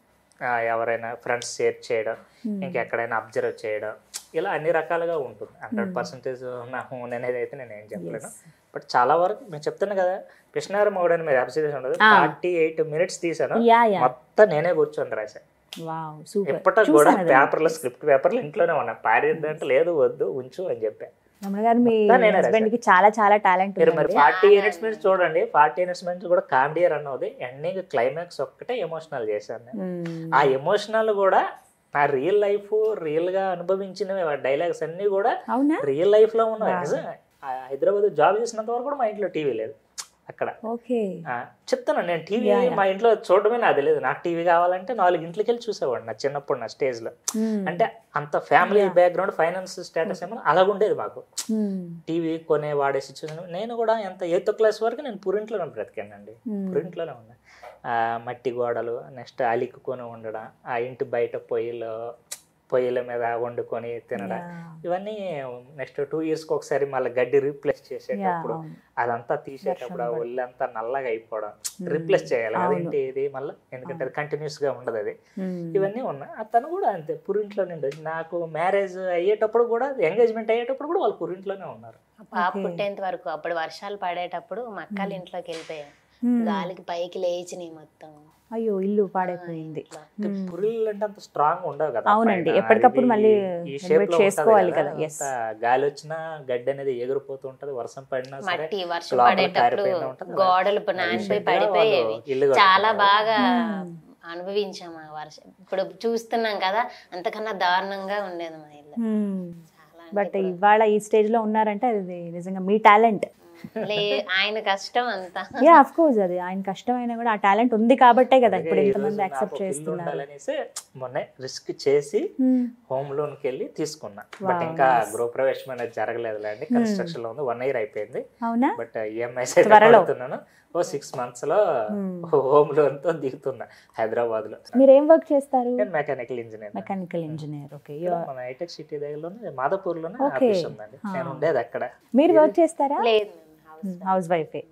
ఎవరైనా ఫ్రెండ్స్ షేర్ చేయడం ఇంకెక్కడైనా అబ్జర్వ్ చేయడం ఇలా అన్ని రకాలుగా ఉంటుంది హండ్రెడ్ పర్సెంటేజ్ నా ఓన్ అనేది అయితే నేను ఏం చెప్పలేను బట్ చాలా వరకు నేను చెప్తాను కదా కృష్ణార మౌడ్ అని మీరు అబ్జర్వేషన్ ఉండదు Ah. ఫార్టీ ఎయిట్ మినిట్స్ తీసాను యా యా మొత్తం నేనే కూర్చొని రాశాను వావ్ సూపర్ ఇప్పటికి కూడా పేపర్లో స్క్రిప్ట్ పేపర్లు ఇంట్లోనే ఉన్నా పారేద్దంటే లేదు వద్దు ఉంచు అని చెప్పాను రమణ గారు మీ మొత్తం నేనే హస్బెండ్ కి చాలా చాలా టాలెంట్ మీరు మరి ఫార్టీ మినిట్స్ మినిట్స్ చూడండి ఫార్టీ మినిట్స్ మినిట్స్ కూడా కామెడీ రన్ అవుతుంది ఎండింగ్ క్లైమాక్స్ ఒక్కటే ఎమోషనల్ చేశాను నేను. ఆ ఎమోషనల్ కూడా నా రియల్ లైఫ్ రియల్ గా అనుభవించిన డైలాగ్స్ అన్ని కూడా అవునా రియల్ లైఫ్ లో ఉన్నాయి నిజంగా. ఆ హైదరాబాద్ జాబ్ చేసినంత వరకు కూడా మా ఇంట్లో టీవీ లేదు అక్కడ ఓకే ఆ, చెప్తాను నేను టీవీ మా ఇంట్లో చూడడమే నాకు తెలియదు నాకు టీవీ కావాలంటే నాలుగు ఇంట్లోకి వెళ్ళి చూసేవాడు నా చిన్నప్పుడు నా స్టేజ్ లో అంటే అంత ఫ్యామిలీ బ్యాక్గ్రౌండ్ ఫైనాన్స్ స్టేటస్ ఏమో అలాగుండేది మాకు టీవీ కొనే వాడే సిచ్యువేషన్ నేను కూడా ఎంత ఎయిత్ క్లాస్ వరకు నేను పురింట్లోనే బ్రతికానండి పురింట్లోనే ఉన్నా ఆ, మట్టి గోడలు నెక్స్ట్ అలిక్కుకొని ఉండడం ఆ ఇంటి బయట పొయ్యిలో పొయ్యిల మీద వండుకొని తినడం ఇవన్నీ నెక్స్ట్ టూ ఇయర్స్కి ఒకసారి మళ్ళీ గడ్డి రీప్లేస్ చేసేటప్పుడు అదంతా తీసేటప్పుడు ఆ ఒళ్ళంతా నల్లగా అయిపోవడం రీప్లేస్ చేయాలి అదేంటి ఇది మళ్ళీ ఎందుకంటే అది కంటిన్యూస్ గా ఉండదు అది ఇవన్నీ ఉన్నాయి అతను కూడా అంతే పురింట్లో నుండి వచ్చి నాకు మ్యారేజ్ అయ్యేటప్పుడు కూడా ఎంగేజ్మెంట్ అయ్యేటప్పుడు కూడా వాళ్ళు పురింట్లోనే ఉన్నారు పాప పుట్టేంత వరకు అప్పుడు వర్షాలు పడేటప్పుడు మా అక్కల ఇంట్లోకి వెళ్ళిపోయాం గాలికి పైకి లేచినాయి మొత్తం అయ్యో ఇల్లు పాడైపోయింది అంటే పురిళ్ళు అంటే అంత స్ట్రాంగ్ ఉండవు కదా అవునండి. పైన. ఎప్పటికప్పుడు ఇది మళ్ళీ ఈ renovate shape లో ఉంటది చేసుకోవాలి కదా. Yes. అంత గాలి వచ్చినా గడ్డి అనేది ఎగిరిపోతూ ఉంటది వర్షం పడినా సరే మట్టి వర్షం లోపల పడేటప్పుడు కారిపోయినా ఉంటది. గోడలు నానిపోయి Recent గా పడిపోయేవి వాళ్ళు ఇల్లు చాలా కట్టుకున్నారు. బాగా అనుభవించాం ఆ వర్షం ఇప్పుడు చూస్తున్నాం కదా అంతకన్నా దారుణంగా ఉండేది మా ఇల్లు చాలా అంటే బట్ ఇవాళ ఈ స్టేజ్ లో ఉన్నారంటే అది నిజంగా మీ టాలెంట్ లే ఆయన కష్టం అంతా యా అఫ్ కోర్స్ అది ఆయన కష్టమైనా కూడా ఆ టాలెంట్ ఉంది కాబట్టే కదా ఇప్పుడు ఈ ఇంతమంది రోజు యాక్సెప్ట్ నాకు ఇల్లు చేస్తున్నారు ఉండాలనేసి మొన్న రిస్క్ చేసి Hmm. హోమ్ లోన్ కి వెళ్ళి తీసుకున్నా బట్ ఇంకా గృహప్రవేశం అనేది జరగలేదు అండి కన్స్ట్రక్షన్ లో ఉంది వన్ ఇయర్ అయిపోయింది అవునా బట్ ఈఎంఐస్ అయితే త్వరలో. కడుతున్నాను ఓ సిక్స్ మంత్స్ లో హోమ్ లోన్ తో దిగుతున్నా హైదరాబాద్ లో మీరు ఏం వర్క్ చేస్తారు నేను mechanical engineer mechanical engineer okay మన హైటెక్ సిటీ దగ్గరలోనే మాదాపూర్ లోనే Okay. ఆఫీస్ ఉందండి నేను ఉండేది అక్కడ మీరు వర్క్ చేస్తారా లేదు మేము house హౌస్ వైఫే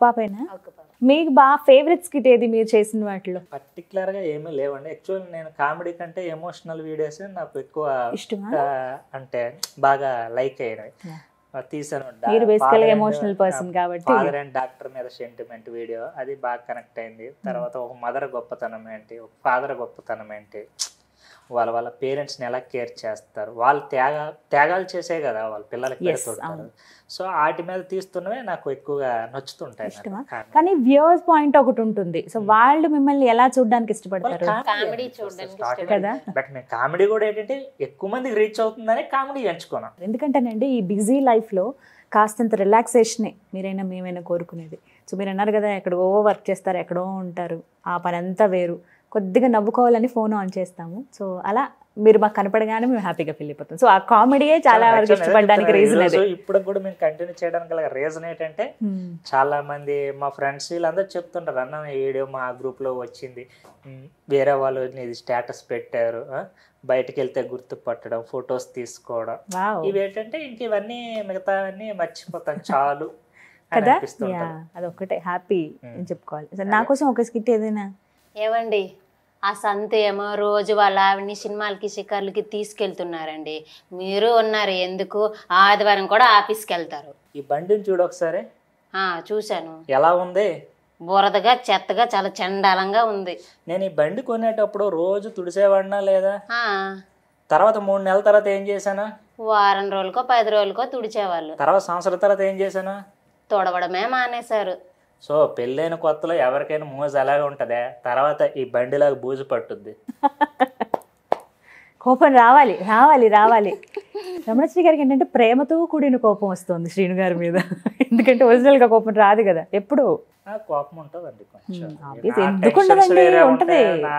పాపేనా ఒక పాప. మీకు బాగా ఫేవరెట్ స్కిట్ ఏది మీరు చేసిన వాటిలో పర్టికులర్ గా ఏమీ లేవండి యాక్చువల్ నేను కామెడీ కంటే ఎమోషనల్ వీడియోస్ నాకు ఎక్కువ ఇష్టమా ఆ, అంటే బాగా లైక్ అయినవి Yeah. తీసాను మీరు బేసికల్ గా ఎమోషనల్ పర్సన్ కాబట్టి ఫాదర్ అండ్ డాక్టర్ మీద సెంటిమెంట్ వీడియో అది బాగా కనెక్ట్ అయింది తర్వాత ఒక మదర్ గొప్పతనం ఏంటి ఒక ఫాదర్ గొప్పతనం ఏంటి వాళ్ళ వాళ్ళ పేరెంట్స్ ని ఎలా కేర్ చేస్తారు వాళ్ళు త్యాగ త్యాగాలు చేసే కదా వాళ్ళ పిల్లలకి Yes, పెడుతుంటారు అవును. సో వాటి మీద తీస్తున్నవే నాకు ఎక్కువగా నచ్చుతుంటాయి నాకు. ఇష్టమా? కానీ- కానీ వ్యూవర్స్ పాయింట్ ఒకటి ఉంటుంది సో వాళ్ళు మిమ్మల్ని ఎలా చూడడానికి ఇష్టపడతారు కామెడీ చూడడానికి Starting కదా? బట్ మేము కామెడీ కూడా ఏంటంటే ఎక్కువ మందికి రీచ్ అవుతుందని కామెడీ ఎంచుకున్నాం ఎందుకంటేనండి ఈ బిజీ లైఫ్లో కాస్తంత రిలాక్సేషనే మీరైనా మేమైనా కోరుకునేది సో మీరు అన్నారు కదా ఎక్కడో వర్క్ చేస్తారు ఎక్కడో ఉంటారు ఆ పని అంతా వేరు కొద్దిగా నవ్వుకోవాలని ఫోన్ ఆన్ చేస్తాము సో అలా మీరు మాకు కనపడగానే మేము హ్యాపీగా ఫీల్ అయిపోతాం సో ఆ కామెడీయే చాలా వరకు Actually ఇష్టపడడానికి ఈ రీజన్ రోజు అదే ఇప్పుడు కూడా మేము కంటిన్యూ చేయడానికి గల రీజన్ ఏంటంటే Hmm. చాలా మంది మా ఫ్రెండ్స్ వీళ్ళందరూ చెప్తుంటారు అన్న ఈ వీడియో మా గ్రూప్ లో వచ్చింది ఉమ్, వేరే వాళ్ళు ఇది స్టేటస్ పెట్టారు ఆ, బయటికి వెళ్తే గుర్తుపట్టడం ఫొటోస్ తీసుకోవడం వావ్ ఇవి ఏంటంటే ఇంక ఇవన్నీ మిగతావన్నీ మర్చిపోతాం చాలు అని కదా యా అనిపిస్తుంటది అదొక్కటే హ్యాపీ Hmm. అని చెప్పుకోవాలి సో నా కోసం ఒక స్కిట్ ఏదైనా ఏమండి ఆ సంత ఏమో రోజు వాళ్ళ ఆవిడ్ని సినిమాలకి షికార్లకి తీసుకెళ్తున్నారండి మీరు ఉన్నారు ఎందుకు ఆదివారం కూడా ఆఫీస్కి వెళ్తారు ఈ బండిని చూడు ఒకసారి ఆ, చూశాను ఎలా ఉంది బురదగా చెత్తగా చాలా చండాలంగా ఉంది నేను ఈ బండి కొనేటప్పుడు రోజు తుడిసేవాడినా లేదా ఆ, తర్వాత మూడు నెలల తర్వాత ఏం చేశాను వారం రోజులకో పది రోజులకో తుడిచేవాళ్ళు తర్వాత సంవత్సరం తర్వాత ఏం చేశాను తొడవడమే మానేశారు సో పెళ్ళైన కొత్తలో ఎవరికైనా మోజు అలాగే ఉంటదే తర్వాత ఈ బండిలాగా బూజు పట్టుద్ది కోపం రావాలి రావాలి రావాలి రమణశ్రీ గారికి ఏంటంటే ప్రేమతో కూడిన కోపం వస్తుంది శ్రీను గారి మీద ఎందుకంటే ఒరిజినల్ గా కోపం రాదు కదా ఎప్పుడు ఆ కోపం ఉంటుందండి కొంచెం Hmm, obvious. నా ఎందుకు tensions ఉండదండి? వేరే ఉంటది. ఉంటాయి. నా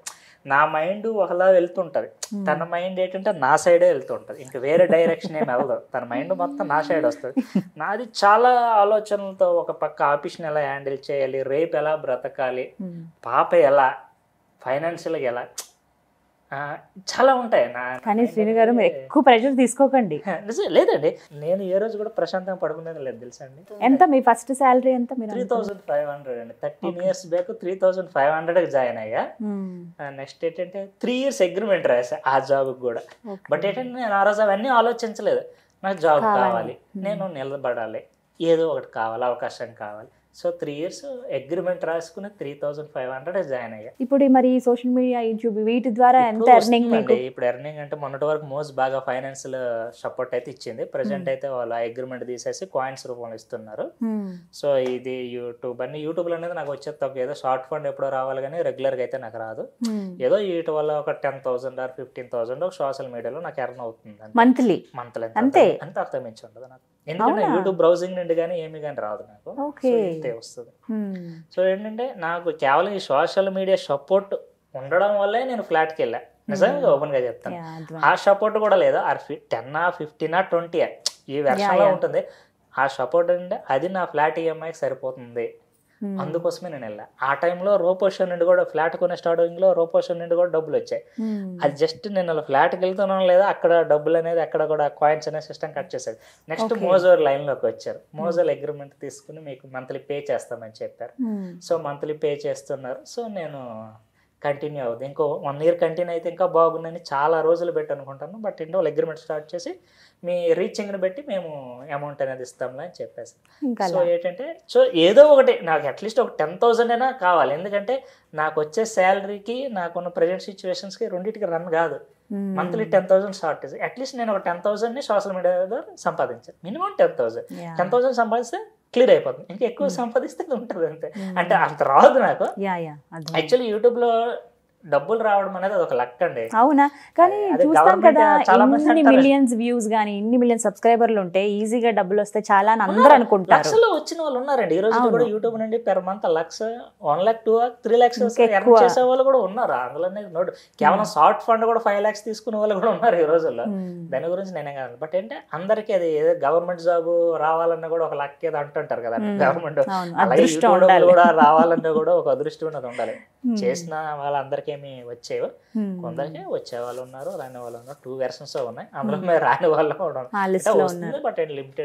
నా మైండ్ ఒకలా వెళ్తుంటది తన మైండ్ ఏంటంటే నా సైడే వెళ్తుంటది ఇంకా వేరే డైరెక్షన్ ఏమి వెళ్ళదు తన మైండ్ మొత్తం నా సైడ్ వస్తుంది నాది చాలా ఆలోచనలతో ఒక పక్క ఆఫీస్ని ఎలా హ్యాండిల్ చేయాలి రేపు ఎలా బ్రతకాలి Hmm. పాప ఎలా ఫైనాన్షియల్గా ఎలా ఆ, చాలా ఉంటాయి నా కానీ శ్రీను గారు మీరు ఎక్కువ ప్రెషర్ తీసుకోకండి నిజం లేదండి నేను ఏ రోజు కూడా ప్రశాంతంగా పడుకునేది లేదు తెలుసా అండి ఎంత మీ ఫస్ట్ శాలరీ ఎంత మీరు త్రీ థౌసండ్ ఫైవ్ హండ్రెడ్ అండి thirteen years back three thousand five హండ్రెడ్కి జాయిన్ అయ్యా Hmm. నెక్స్ట్ ఏంటంటే త్రీ ఇయర్స్ అగ్రిమెంట్ రాసా ఆ జాబ్కి కూడా Okay. బట్ ఏంటంటే నేను ఆ రోజు అవన్నీ ఆలోచించలేదు నాకు జాబ్ కావాలి. కావాలి నేను నిలబడాలి ఏదో ఒకటి కావాలి అవకాశం కావాలి సో త్రీ ఇయర్స్ అగ్రిమెంట్ రాసుకుని three thousand five hundred join అయ్యా ఇప్పుడు ఈ మరి సోషల్ మీడియా యూట్యూబ్ వీటి ద్వారా ఎంత ఇప్పుడు ఎర్నింగ్ మీకు వస్తుందండి. ఇప్పుడు ఎర్నింగ్ అంటే మొన్నటి వరకు మోస్ట్ బాగా ఫైనాన్షియల్ సపోర్ట్ అయితే ఇచ్చింది ప్రజెంట్ అయితే వాళ్ళు అగ్రిమెంట్ తీసేసి కాయిన్స్ రూపంలో ఇస్తున్నారు Hmm. సో ఇది యూట్యూబ్ అన్ని యూట్యూబ్లో అనేది నాకు వచ్చేది తక్కువ ఏదో షార్ట్ ఫండ్ ఎప్పుడో రావాలి కానీ రెగ్యులర్గా అయితే నాకు రాదు Hmm. ఏదో వీటి వల్ల ఒక ten thousand or fifteen thousand social మీడియాలో నాకు ఎర్న్ అవుతుంది మంత్లీ మంత్లీ అంతే? అంత అర్థం మించి ఉండదు నాకు ఎందుకంటే అవునా? యూట్యూబ్ బ్రౌజింగ్ నుండి కానీ ఏమి కానీ రాదు నాకు ఓకే సో ఇంతే వస్తుంది సో ఏంటంటే నాకు కేవలం ఈ సోషల్ మీడియా సపోర్ట్ ఉండడం వల్లే నేను ఫ్లాట్కి వెళ్ళా నిజంగా ఓపెన్ గా చెప్తాను ఆ సపోర్ట్ కూడా లేదు ఆ టెన్ ఆ ఫిఫ్టీన్ ఆ ట్వంటీ ఈ వెర్షన్లో yeah. ఉంటుంది ఆ సపోర్ట్ అంటే అది నా ఫ్లాట్ ఈఎంఐకి సరిపోతుంది అందుకోసమే నేను వెళ్ళా ఆ టైంలో రోపోషన్ నుండి కూడా ఫ్లాట్ కొనే స్టార్టింగ్ లో రోపోషన్ నుండి కూడా డబ్బులు వచ్చాయి అది జస్ట్ నేను అలా ఫ్లాట్కి వెళ్తున్నాను లేదా అక్కడ డబ్బులు అనేది అక్కడ కూడా కాయిన్స్ అనే సిస్టమ్ కట్ చేసేది నెక్స్ట్ Okay. మోజోర్ లైన్ లోకి వచ్చారు మోజోర్ అగ్రిమెంట్ తీసుకుని మీకు మంత్లీ పే చేస్తామని చెప్పారు సో మంత్లీ పే చేస్తున్నారు సో నేను కంటిన్యూ అవుతుంది ఇంకో వన్ ఇయర్ కంటిన్యూ అయితే ఇంకా బాగుందని చాలా రోజులు పెట్టి అనుకుంటాను బట్ ఇంట్లో వాళ్ళు అగ్రిమెంట్ స్టార్ట్ చేసి మీ రీచింగ్ని బట్టి మేము అమౌంట్ అనేది ఇస్తాంలే అని చెప్పేసి ఇంకా సో ఏంటంటే సో ఏదో ఒకటి నాకు అట్లీస్ట్ ఒక టెన్ థౌసండ్ అయినా కావాలి ఎందుకంటే నాకు వచ్చే శాలరీకి నాకున్న ప్రజెంట్ సిచ్యువేషన్స్కి రెండింటికి రన్ కాదు మంత్లీ టెన్ థౌసండ్ స్టార్ట్ చేసి అట్లీస్ట్ నేను ఒక టెన్ థౌసండ్ని సోషల్ మీడియా ద్వారా సంపాదించాను minimum ten thousand ten thousand సంపాదిస్తే క్లియర్ అయిపోతుంది ఇంకా ఎక్కువ సంపాదిస్తే అది ఉంటుంది అంతే అంటే అంత రాదు నాకు యా యా అర్థం యాక్చువల్లీ యూట్యూబ్లో డబ్బులు రావడం అనేది అది ఒక లక్ అండి అవునా కానీ అదే చూస్తాం government కదా చాలా మంది ఇన్ని అంటారు. మిలియన్స్ వ్యూస్ కానీ ఇన్ని మిలియన్ సబ్స్క్రైబర్లు ఉంటే ఈజీగా డబ్బులు వస్తే చాలా అని అందరూ అనుకుంటారు లక్షలో వచ్చిన వాళ్ళు ఉన్నారండి ఈ రోజు అవును. కూడా యూట్యూబ్ నుండి per month lakh one lakh two lakh three lakhs ఇంకా ఎర్న్ ఎక్కువ. చేసే వాళ్ళు కూడా ఉన్నారు అందులోనే నోట్ కేవలం షార్ట్ ఫండ్ కూడా ఫైవ్ లాక్స్ తీసుకునే వాళ్ళు కూడా ఉన్నారు ఈ రోజుల్లో Hmm. దాని గురించి నేనే కాదు బట్ ఏంటంటే అందరికీ అది ఏదో గవర్నమెంట్ జాబ్ రావాలన్నా కూడా ఒక లక్ ఏదో అంటుంటారు కదా Hmm. గవర్నమెంట్ అవును అలాగే అదృష్టం యూట్యూబ్ ఉండాలి కూడా రావాలన్నా కూడా ఒక అదృష్టం ఉన్నది ఉండాలి Hmm. చేసిన వాళ్ళందరికీ ఏమి వచ్చేవి Hmm. కొందరికి వచ్చే వాళ్ళు ఉన్నారు రాని వాళ్ళు ఉన్నారు టూ వెర్షన్స్ ఉన్నాయి అందులో మేము రాని వాళ్ళు కూడా ఉన్నారు ఆ అంటే లిస్ట్ లో వస్తుంది ఉన్నారు బట్ లిమిటెడ్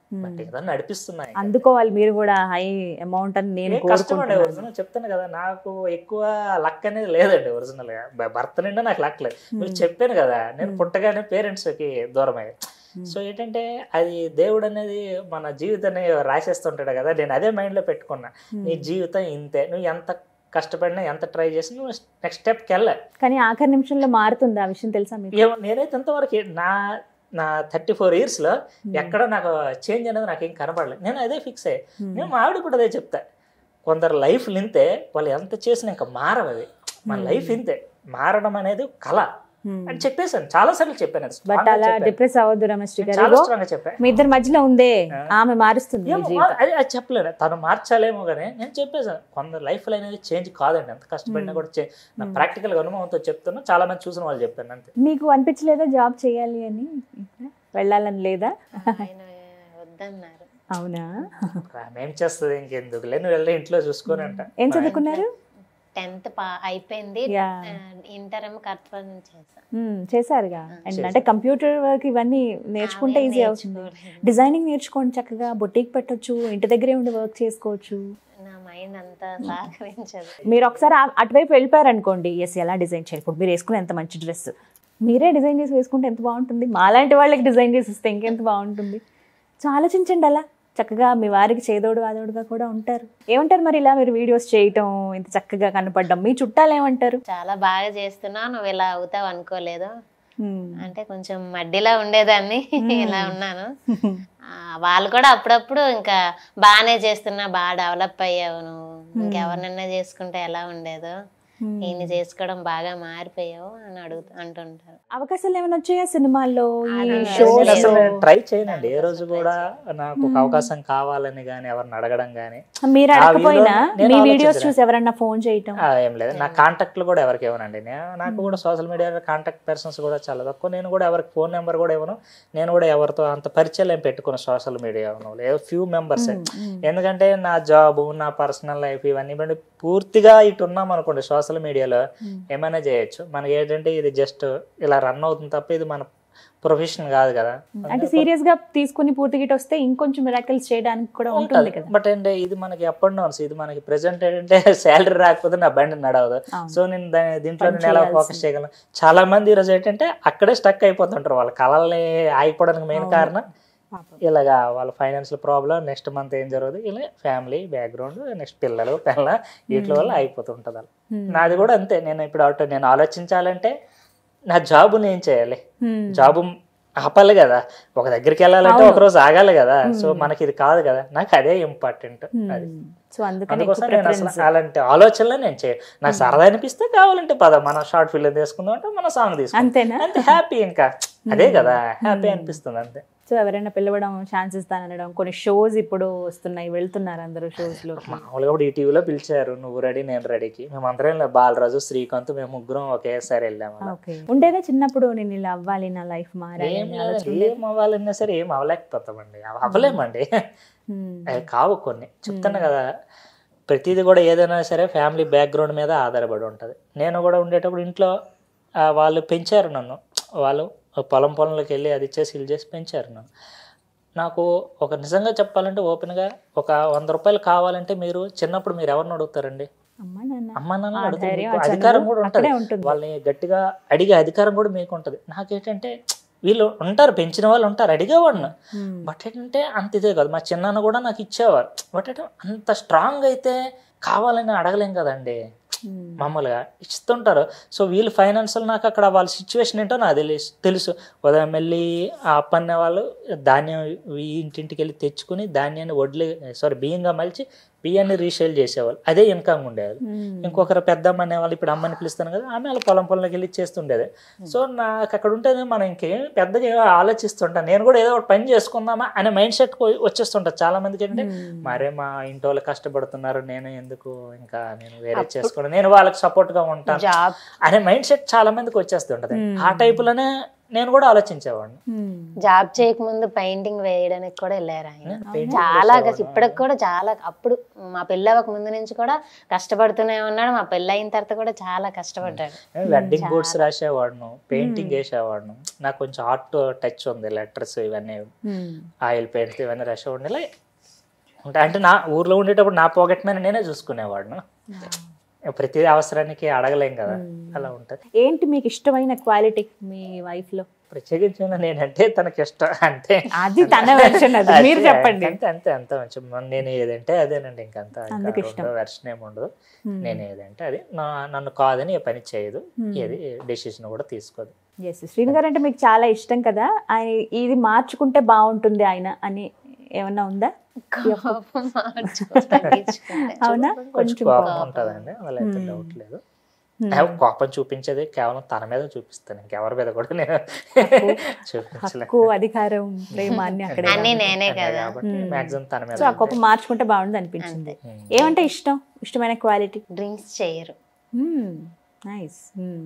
బట్ ఏదో నడిపిస్తున్నాయి అందుకోవాలి మీరు కూడా హై అమౌంట్ అని నేను ఏ కష్టం అండి కోరుకుంటున్నాను ఒరిజినల్ చెప్తాను కదా నాకు ఎక్కువ లక్ అనేది లేదండి ఒరిజినల్ గా భ- భర్త నిండా నాకు లక్ లేదు మీరు చెప్పాను కదా నేను పుట్టగానే పేరెంట్స్ కి దూరం అయ్యాను సో ఏంటంటే అది దేవుడు అనేది మన జీవితాన్ని రాసేస్తుంటాడు కదా నేను అదే మైండ్ లో పెట్టుకున్నా నీ జీవితం ఇంతే నువ్వు ఎంత కష్టపడినా ఎంత ట్రై చేసినా నువ్వు నెక్స్ట్ స్టెప్కి వెళ్ళా కానీ ఆఖరి నిమిషంలో మారుతుంది ఆ విషయం తెలుసా మీకు ఏమో నేనైతే ఇంతవరకు నా నా థర్టీ ఫోర్ ఇయర్స్ లో ఎక్కడ నాకు చేంజ్ అనేది నాకు ఏం కనపడలేదు నేను అదే ఫిక్స్ అయ్యా నేను మా ఆవిడ కూడా అదే చెప్తా కొందరు లైఫ్ ఇంతే వాళ్ళు ఎంత చేసినా ఇంకా మారవు అది మన లైఫ్ ఇంతే మారడం అనేది కళ అని చెప్పేసాను చాలా సార్లు చెప్పాను అది strong బట్ గా అలా చెప్పాను. డిప్రెస్ అవ్వద్దు రమేష్ నేను గారు చాలా ఇగో, స్ట్రాంగ్ గా చెప్పాను మీ ఇద్దరి మధ్యలో ఉందే ఆమె మారుస్తుంది మీ ఏమో, జీవితం అది అది చెప్పలేను తను మార్చాలేమో కానీ నేను చెప్పేసాను కొందరు లైఫ్ అనేది చేంజ్ కాదండి ఎంత కష్టపడినా కూడా చేంజ్ నా ప్రాక్టికల్ అనుభవంతో చెప్తున్నా చాలా మంది చూసిన వాళ్ళు చెప్పాను అంతే మీకు అనిపించలేదా జాబ్ చేయాలి అని వెళ్ళాలని లేదా ఆయన వద్దన్నారు అవునా ఆమె ఏం చేస్తుంది ఇంకెందుకు నువ్వు వెళ్ళి ఇంట్లో చూసుకొని అంట ఏం చదువుకున్నారు టెన్త్ పా అయిపోయింది యా ఇంటర్ ఏమో కర్తవ్యం చేశాను మ్మ్, చేశారుగా అండ్ అంటే కంప్యూటర్ వర్క్ ఇవన్నీ నేర్చుకుంటే ఈజీ అవుతుంది డిజైనింగ్ నేర్చుకోండి చక్కగా బొటీక్ పెట్టొచ్చు ఇంటి దగ్గరే ఉండి వర్క్ చేసుకోవచ్చు నా మైండ్ అంతా సహకరించదు మీరు ఒకసారి ఆ- అటువైపు వెళ్ళిపోయారు అనుకోండి ఎస్ ఎలా డిజైన్ చేయాలి ఇప్పుడు మీరు వేసుకునే ఎంత మంచి డ్రెస్ మీరే డిజైన్ చేసి వేసుకుంటే ఎంత బాగుంటుంది మాలాంటి వాళ్ళకి డిజైన్ చేసి ఇస్తే ఇంకెంత బాగుంటుంది సో ఆలోచించండి అలా చక్కగా మీ వారికి చేదోడు వాదోడుగా కూడా ఉంటారు ఏమంటారు మరి ఇలా మీరు వీడియోస్ చేయటం ఇంత చక్కగా కనపడడం మీ చుట్టాలు ఏమంటారు చాలా బాగా చేస్తున్నావు నువ్వు ఇలా అవుతావు అనుకోలేదు మ్మ్. అంటే కొంచెం మడ్డిలా ఉండేదాన్ని ఇలా ఉన్నాను ఆ, వాళ్ళు కూడా అప్పుడప్పుడు ఇంకా బాగానే చేస్తున్నా బాగా డెవలప్ అయ్యావు నువ్వు ఇంకెవరినైనా చేసుకుంటే ఎలా ఉండేదో మ్మ్. ఈయన చేసుకోవడం బాగా మారిపోయావు అని అడుగుతూ అంటుంటారు అవకాశాలు ఏమైనా వచ్చాయా సినిమాల్లో ఈ అలా షోస్ నేను అసలు ట్రై చేయనండి ఏ రోజు కూడా నాకు ఒక అవకాశం కావాలని కానీ ఎవరిని అడగడం కానీ మీరు ఆ అడగకపోయినా వీడియోలో నేను మీ వీడియోస్ ఆలోచించలే. చూసి ఎవరన్నా ఫోన్ చేయటం ఏం లేదు నా కాంటాక్ట్లు కూడా ఎవరికి ఇవ్వనండి నేను నాకు కూడా సోషల్ మీడియాలో కాంటాక్ట్ పర్సన్స్ కూడా చాలా తక్కువ నేను కూడా ఎవరికి ఫోన్ నెంబర్ కూడా ఇవ్వను నేను కూడా ఎవరితో అంత పరిచయం ఏం పెట్టుకున్నాను సోషల్ మీడియాలో ఏదో ఫ్యూ మెంబర్స్ ఎందుకంటే నా జాబ్ నా పర్సనల్ లైఫ్ ఇవన్నీ బట్టి పూర్తిగా ఇటు ఉన్నాం అనుకోండి సోషల్ మీడియాలో ఏమైనా చేయొచ్చు మనకి ఏంటంటే ఇది జస్ట్ ఇలా రన్ అవుతుంది తప్ప ఇది మన ప్రొఫెషన్ కాదు కదా అంటే సీరియస్ గా తీసుకుని పూర్తిగా ఇటు వస్తే ఇంకొంచెం మిరాకిల్స్ చేయడానికి కూడా ఉంటుంది కదా బట్ అంటే ఇది మనకి అప్ అండ్ డౌన్స్ ఇది మనకి ప్రెసెంట్ ఏంటంటే శాలరీ రాకపోతే నా బండి నడవదు అవును. సో నేను దాని దీంట్లో నేను ఎలా ఫోకస్ చేయగలను చాలా మంది ఈరోజు ఏంటంటే అక్కడే స్టక్ అయిపోతుంటారు వాళ్ళ కళల్ని ఆగిపోవడానికి మెయిన్ కారణం పాపం. ఇలాగా వాళ్ళ ఫైనాన్షియల్ ప్రాబ్లం నెక్స్ట్ మంత్ ఏం జరుగుతుంది ఇలా ఫ్యామిలీ బ్యాక్గ్రౌండ్ నెక్స్ట్ పిల్లలు పిల్ల వీటి వల్ల అయిపోతుంటుంది అలా Hmm. నాది కూడా అంతే నేను ఇప్పుడు అవుట్ నేను ఆలోచించాలంటే నా జాబ్ నేను చేయాలి Hmm. జాబ్ ఆపాలి కదా ఒక దగ్గరికి వెళ్ళాలంటే ఒక రోజు ఆగాలి కదా సో మనకి ఇది కాదు కదా నాకు అదే ఇంపార్టెంట్ అది సో అందుకని అందుకోసం నేను అసలు అలాంటి ఆలోచనలే నేను చేయను నాకు సరదా అనిపిస్తే కావాలంటే పద మనం షార్ట్ ఫిల్మ్ తీసుకుందాం అంటే మన సాంగ్ తీసుకుందాం అంతేనా అంతే హ్యాపీ ఇంకా అదే కదా హ్యాపీ అనిపిస్తుంది అంతే సో ఎవరైనా పిలవడం ఛాన్స్ ఇస్తానడం కొన్ని షోస్ ఇప్పుడు వస్తున్నాయి వెళ్తున్నారు అందరూ షోస్ లో మామూలుగా ఇప్పుడు ఈ టీవీలో పిలిచారు నువ్వు రెడీ నేను రెడీకి మేమందరం ఇలా బాలరాజు శ్రీకాంత్ మేము ముగ్గురం ఒకేసారి వెళ్ళాము అలా. ఓకే ఉండేదా చిన్నప్పుడు నేను ఇలా అవ్వాలి నా లైఫ్ మారాలి ఏం అని ఆలోచన లేదండి, ఏం అవ్వాలన్నా సరే ఏం అవ్వలేకపోతామండి అవ- అవ్వలేమండి Hmm. అవి కావు కొన్ని చెప్తాను కదా ప్రతిదీ కూడా ఏదైనా సరే ఫ్యామిలీ బ్యాక్గ్రౌండ్ మీద ఆధారపడి ఉంటుంది నేను కూడా ఉండేటప్పుడు ఇంట్లో ఆ, వాళ్ళు పెంచారు నన్ను వాళ్ళు పొలం పొలంలోకి వెళ్ళి అది చేసి ఇది చేసి పెంచారు నన్ను నాకు ఒక నిజంగా చెప్పాలంటే ఓపెన్గా ఒక వంద రూపాయలు కావాలంటే మీరు చిన్నప్పుడు మీరు ఎవరిని అడుగుతారండి అమ్మా నాన్న అమ్మ నాన్న ఆ అడుగుతారు ధైర్యం, మీకు ఆ అధికారం చనువు కూడా అక్కడే ఉంటుంది ఉంటుంది. వాళ్ళని గట్టిగా అడిగే అధికారం కూడా మీకు ఉంటుంది నాకేంటంటే వీళ్ళు ఉంటారు పెంచిన వాళ్ళు ఉంటారు అడిగేవాడిని Hmm. బట్ ఏంటంటే అంత ఇదే కాదు మా చిన్నాన్న కూడా నాకు ఇచ్చేవారు బట్ అంటే అంత స్ట్రాంగ్ అయితే కావాలని అడగలేం కదండి Hmm. మామూలుగా ఇస్తుంటారు సో వీళ్ళు ఫైనాన్షియల్ నాకు అక్కడ వాళ్ళ సిచ్యువేషన్ ఏంటో నాకు తెలుసు తెలుసు ఉదయం వెళ్ళి ఆ అప్పన్న వాళ్ళు ధాన్యం ఈ ఇంటింటికి వెళ్ళి తెచ్చుకుని ధాన్యాన్ని వడ్లు సారీ బియ్యంగా మలిచి బియ్యాన్ని రీసేల్ చేసేవాళ్ళు అదే ఇన్కమ్ ఉండేది Hmm. ఇంకొకరు పెద్దమ్మ అనే వాళ్ళు ఇప్పుడు అమ్మని పిలుస్తాను కదా ఆమె వాళ్ళ పొలం పొలంలోకి వెళ్ళి చేస్తుండేది సో నాకు అక్కడ ఉంటేనే మనం ఇంకేం పెద్దగా ఏమో ఆలోచిస్తుంటాను నేను కూడా ఏదో ఒకటి పని చేసుకుందామా అనే మైండ్ సెట్ వచ్చేస్తుంటారు చాలా మందికి ఏంటంటే మరే మా ఇంటి వాళ్ళు కష్టపడుతున్నారు నేను ఎందుకు ఇంకా నేను వేరే చేసుకోవడం నేను వాళ్ళకి సపోర్ట్ గా ఉంటాను జాబ్ అనే మైండ్ సెట్ చాలా మందికి వచ్చేస్తుంటది ఆ టైపులోనే నేను కూడా ఆలోచించేవాడిని మ్మ్. జాబ్ చేయకముందు పెయింటింగ్ వేయడానికి కూడా వెళ్ళారు ఆయన Painting చాలా చేసేవాడు. కష్ట- ఇప్పటికి కూడా చాలా అప్పుడు మా పెళ్ళి అవ్వక ముందు నుంచి కూడా కష్టపడుతూనే ఉన్నాడు మా పెళ్ళి అయిన తర్వాత కూడా చాలా కష్టపడ్డాడు నేను వెడ్డింగ్ బోర్డ్స్ రాసేవాడును పెయింటింగ్ వేసేవాడును నాకు కొంచెం ఆర్ట్ టచ్ ఉంది లెటర్స్ ఇవన్నీ మ్మ్. ఆయిల్ పెయింట్స్ ఇవన్నీ రాసేవాడిని ఇలా ఉంటాయి అంటే నా ఊర్లో ఉండేటప్పుడు నా పాకెట్ మీద నేనే చూసుకునేవాడును ప్రతి అవసరానికి అడగలేం కదా అలా ఉంటది ఏంటి మీకు ఇష్టమైన క్వాలిటీ మీ వైఫ్ లో ప్రత్యేకించిన నేనంటే తనకి ఇష్టం అంతే అది తన వెర్షన్ అది మీరు అంతే, చెప్పండి అంతే అంతే అంత మంచి నేను ఏదంటే అదేనండి ఇంకంత అందుకు ఇష్టం. వెర్షన్ ఏమి ఉండదు Hmm. నేను ఏదంటే అది నా- నన్ను కాదని ఏ పని చేయదు ఏది డెసిషన్ కూడా తీసుకోదు ఎస్ శ్రీను గారు అంటే మీకు చాలా ఇష్టం కదా ఆయన ఇది మార్చుకుంటే బాగుంటుంది ఆయన అని ఏమన్నా ఉందా కోపం మార్చుకో, తగ్గించుకుంటే. అవునా కొంచెం కొంచెం కోపం ఉంటుందండి అలా అయితే డౌట్ లేదు ఏ, కోపం చూపించేది కేవలం తన మీద చూపిస్తాను ఇంకెవరి మీద కూడా నేను చూపించలేదు హక్కు అధికారం ప్రేమ అన్ని అక్కడే అన్నీ నేనే కదా కాబట్టి మాక్సిమం తన మీద సో ఆ కోపం మార్చుకుంటే బాగుంది అనిపించింది ఏమంటే ఇష్టం ఇష్టమైన క్వాలిటీ డ్రింక్స్ చేయరు నైస్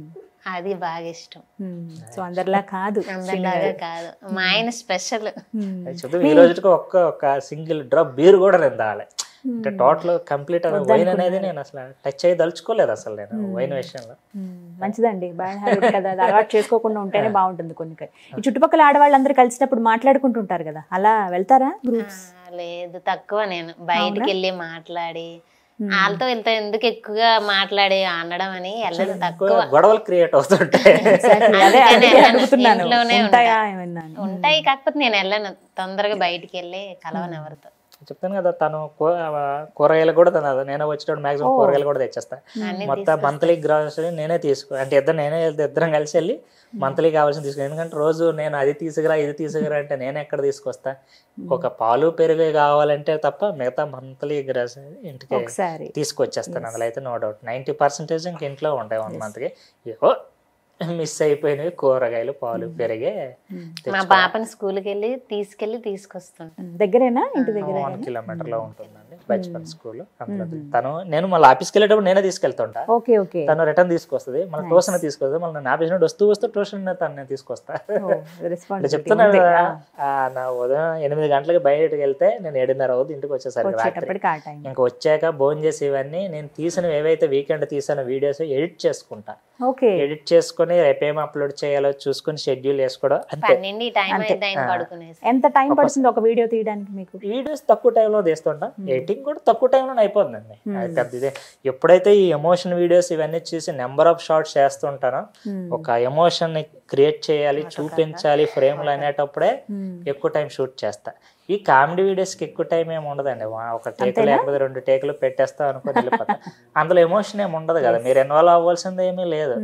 అది బాగా ఇష్టం సో అందరిలా కాదు అందరిలాగా కాదు మా ఆయన స్పెషల్ Hmm. అది చూద్దాం ఈ రోజుకి ఒక్క ఒక సింగిల్ డ్రాప్ బీర్ కూడా నేను తాగలే అంటే టోటల్ కంప్లీట్ అది వైన్ అనేది నేను అసలు టచ్ అయ్యి దలుచుకోలేదు అసలు నేను వైన్ విషయంలో Hmm. మంచిదండి బ్యాడ్ హ్యాబిట్ కదా అది అలవాటు చేసుకోకుండా ఉంటేనే బాగుంటుంది కొన్ని కొన్ని. ఈ చుట్టుపక్కల ఆడవాళ్ళందరూ కలిసినప్పుడు మాట్లాడుకుంటుంటారు కదా అలా వెళ్తారా గ్రూప్స్ లేదు తక్కువ నేను బయటికి వెళ్ళి మాట్లాడి వాళ్ళతో వెళ్తే ఎందుకు ఎక్కువగా మాట్లాడి అనడం అని వెళ్ళదు తక్కువ గొడవలు క్రియేట్ అవుతుంటాయి అదే అందుకనే అదే వెళ్ళను. అడుగుతున్నాను ఇంట్లోనే ఉంటాయా ఏమన్నా అని. ఉంటాయి కాకపోతే నేను వెళ్ళను తొందరగా బయటికి వెళ్ళి కలవను ఎవరితో చెప్తాను కదా తను కూ- ఆ, కూరగాయలు కూడా తినదు నేను వచ్చేటప్పుడు మాక్సిమం కూరగాయలు కూడా తెచ్చేస్తా అన్ని మొత్తం మంత్లీ గ్రాసరీ నేనే తీసుకో అంటే ఇద్దరు నేనే వెళ్తే ఇద్దరం కలిసి వెళ్ళి మంత్లీ కావాల్సింది తీసుకో ఎందుకంటే రోజు నేను అది తీసుకురా ఇది తీసుకురా అంటే నేను ఎక్కడ తీసుకొస్తా ఒక పాలు పెరుగు కావాలంటే తప్ప మిగతా మంత్లీ గ్రాసరీ ఇంటికి ఒకసారి తీసుకొచ్చేస్తాను అందులో అయితే నో డౌట్ నైంటీ పర్సెంటేజ్ ఇంక ఇంట్లో ఉంటాయి వన్ మంత్కి ఏవో మిస్ అయిపోయినవి కూరగాయలు పాలు పెరిగే మా పాపని స్కూల్కి వెళ్ళి తీసుకెళ్ళి తీసుకొస్తుంటా దగ్గరేనా ఇంటి దగ్గర వన్ కిలోమీటర్ లో ఉంటుందండి బచ్పన్ స్కూల్ అందులో తను నేను మళ్ళీ ఆఫీస్కి వెళ్ళేటప్పుడు నేనే తీసుకెళ్తుంటా ఓకే ఓకే తను రిటర్న్ తీసుకొస్తుంది మళ్ళీ ట్యూషన్ తీసుకొస్తుంది మళ్ళీ నేను ఆఫీస్ నుండి వస్తూ వస్తూ ట్యూషన్ తను నేను తీసుకొస్తా అంటే రెస్పాన్సిబిలిటీ చెప్తున్నా కదా, ఆ, నా ఉదయం ఎనిమిది గంటలకు బయటకు వెళ్తే నేను ఏడున్నర అవుతుంది ఇంటికి వచ్చేసరికి రాత్రి వచ్చేటప్పటికి ఆ టైం ఇంకా వచ్చాక భోజనం చేసి ఇవన్నీ నేను తీసిన ఏవైతే వీకెండ్ తీసిన వీడియోస్ ఎడిట్ చేసుకుంటా ఓకే ఎడిట్ చేసుకుని రేపేం అప్లోడ్ చేయాలో చూసుకుని షెడ్యూల్ వేసుకోవడం అంతే పన్నెండు టైం అయితే ఆయన పడుకునేసి ఎంత టైం పడుతుంది ఒక వీడియో తీయడానికి మీకు వీడియోస్ తక్కువ టైంలో తీస్తుంటాం ఎడిటింగ్ కూడా తక్కువ టైంలో అయిపోతుందండి అది పెద్ద ఇదే ఎప్పుడైతే ఈ ఎమోషన్ వీడియోస్ ఇవన్నీ చూసి నెంబర్ ఆఫ్ షార్ట్స్ చేస్తుంటానో ఒక ఎమోషన్ ని క్రియేట్ చేయాలి చూపించాలి ఫ్రేమ్లు అనేటప్పుడే ఎక్కువ టైం షూట్ చేస్తా ఈ కామెడీ వీడియోస్ కి ఎక్కువ టైం ఏమి ఉండదండి వా- ఒక టేక్ లేకపోతే రెండు టేకులు పెట్టేస్తా అనుకుని వెళ్ళిపోతా అందులో ఎమోషన్ ఏమి ఉండదు కదా మీరు ఇన్వాల్వ్ అవ్వాల్సింది ఏమీ లేదు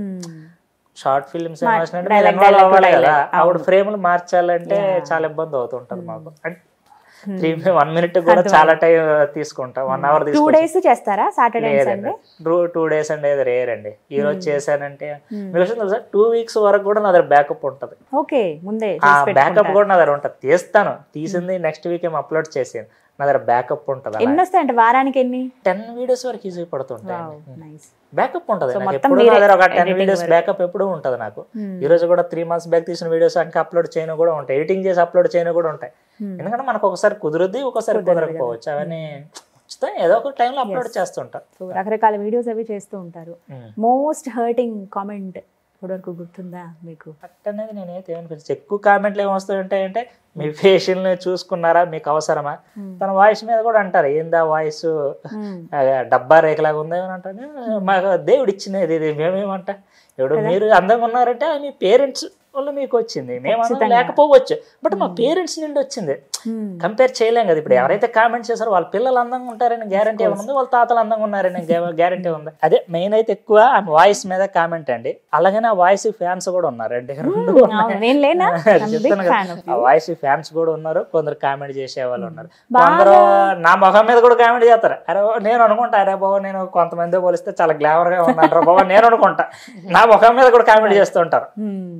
షార్ట్ ఫిల్మ్స్ ఎమోషన్ అంటే మీరు ఇన్వాల్వ్ అవ్వాలి కదా ఆవిడ ఫ్రేమ్లు మార్చాలంటే చాలా ఇబ్బంది అవుతుంటది మాకు అంటే త్రీ వన్ మినిట్ కూడా చాలా టైం తీసుకుంటా వన్ అవర్ టూ తీసుకుంటా డేస్ చేస్తారా Saturday and Sunday two two days అంటే అది రేర్ అండి ఈ రోజు చేశానంటే మీకు విషయం తెలుసా టూ వీక్స్ వరకు కూడా నా దగ్గర బ్యాకప్ ఉంటది ఓకే ముందే ఆ చేసి బ్యాకప్ పెట్టుకుంటారు. కూడా నా దగ్గర ఉంటది తీస్తాను తీసింది నెక్స్ట్ వీక్ ఏం అప్లోడ్ చేసాను నా దగ్గర బ్యాకప్ ఉంటది ఎన్ని వస్తాయంటే వారానికి ఎన్ని టెన్ వీడియోస్ వరకు ఈజీ పడుతుంటాయి నైస్ బ్యాకప్ ఉంటది నాకు మొత్తం ఎప్పుడు మీరే నా దగ్గర ఒక టెన్ editing వీడియోస్ వరకు. బ్యాకప్ ఎప్పుడు ఉంటది నాకు ఈ రోజు కూడా త్రీ మంత్స్ బ్యాక్ తీసిన వీడియోస్ ఇంకా అప్లోడ్ చేయను కూడా ఉంటాయి ఎడిటింగ్ చేసి అప్లోడ్ చేయను కూడా ఉంటాయి ఎందుకంటే మనకు ఒకసారి కుదురుద్ది ఒకసారి కుదరకపోవచ్చు అవన్నీ వస్తాయి ఏదో ఒక టైంలో అప్లోడ్ చేస్తుంటా సో రకరకాల వీడియోస్ అవి చేస్తూ ఉంటారు Hmm. మోస్ట్ హర్టింగ్ కామెంట్ ఇప్పటివరకు గుర్తుందా మీకు కరెక్ట్ అనేది నేనైతే ఏమనిపించదు ఎక్కువ కామెంట్లు ఏమి వస్తుంటాయంటే మీ ఫేషియల్ చూసుకున్నారా మీకు అవసరమా తన వాయిస్ మీద కూడా అంటారు ఏందా వాయిస్ Hmm. డబ్బా రేఖలాగా ఉందా అని అంటారు మాకు దేవుడు ఇచ్చినది ఇది మేమేమంట ఇప్పుడు మీరు అందంగా ఉన్నారంటే అది మీ పేరెంట్స్ వల్ల మీకు వచ్చింది మేము అందం లేకపోవచ్చు బట్ మా పేరెంట్స్ నుండి వచ్చింది Hmm. కంపేర్ చేయలేం కదా ఇప్పుడు ఎవరైతే కామెంట్ చేశారో వాళ్ళ పిల్లలు అందంగా ఉంటారని గ్యారంటీ ఉంది వాళ్ళ తాతలు అందంగా ఉన్నారని గ్యారంటీ ఉంది అదే మెయిన్ అయితే ఎక్కువ ఆమె వాయిస్ మీద కామెంట్ అండి అలాగనే ఆ వాయిస్ ఫ్యాన్స్ కూడా ఉన్నారండి రెండు అవును, నేను లేనా బిగ్ చెప్తాను ఫ్యాన్ కదా, ఆ వాయిస్ ఫ్యాన్స్ కూడా ఉన్నారు కొందరు కామెంట్ చేసే వాళ్ళు ఉన్నారు కొందరు నా ముఖం మీద కూడా కామెంట్ చేస్తారు అరే ఓ, నేను అనుకుంటా అరే బాబు నేను కొంతమంది పోలిస్తే చాలా గ్లామర్ గా ఉన్నాను బాబు నేను అనుకుంటా నా ముఖం మీద కూడా కామెంట్ చేస్తుంటారు నేను నాకు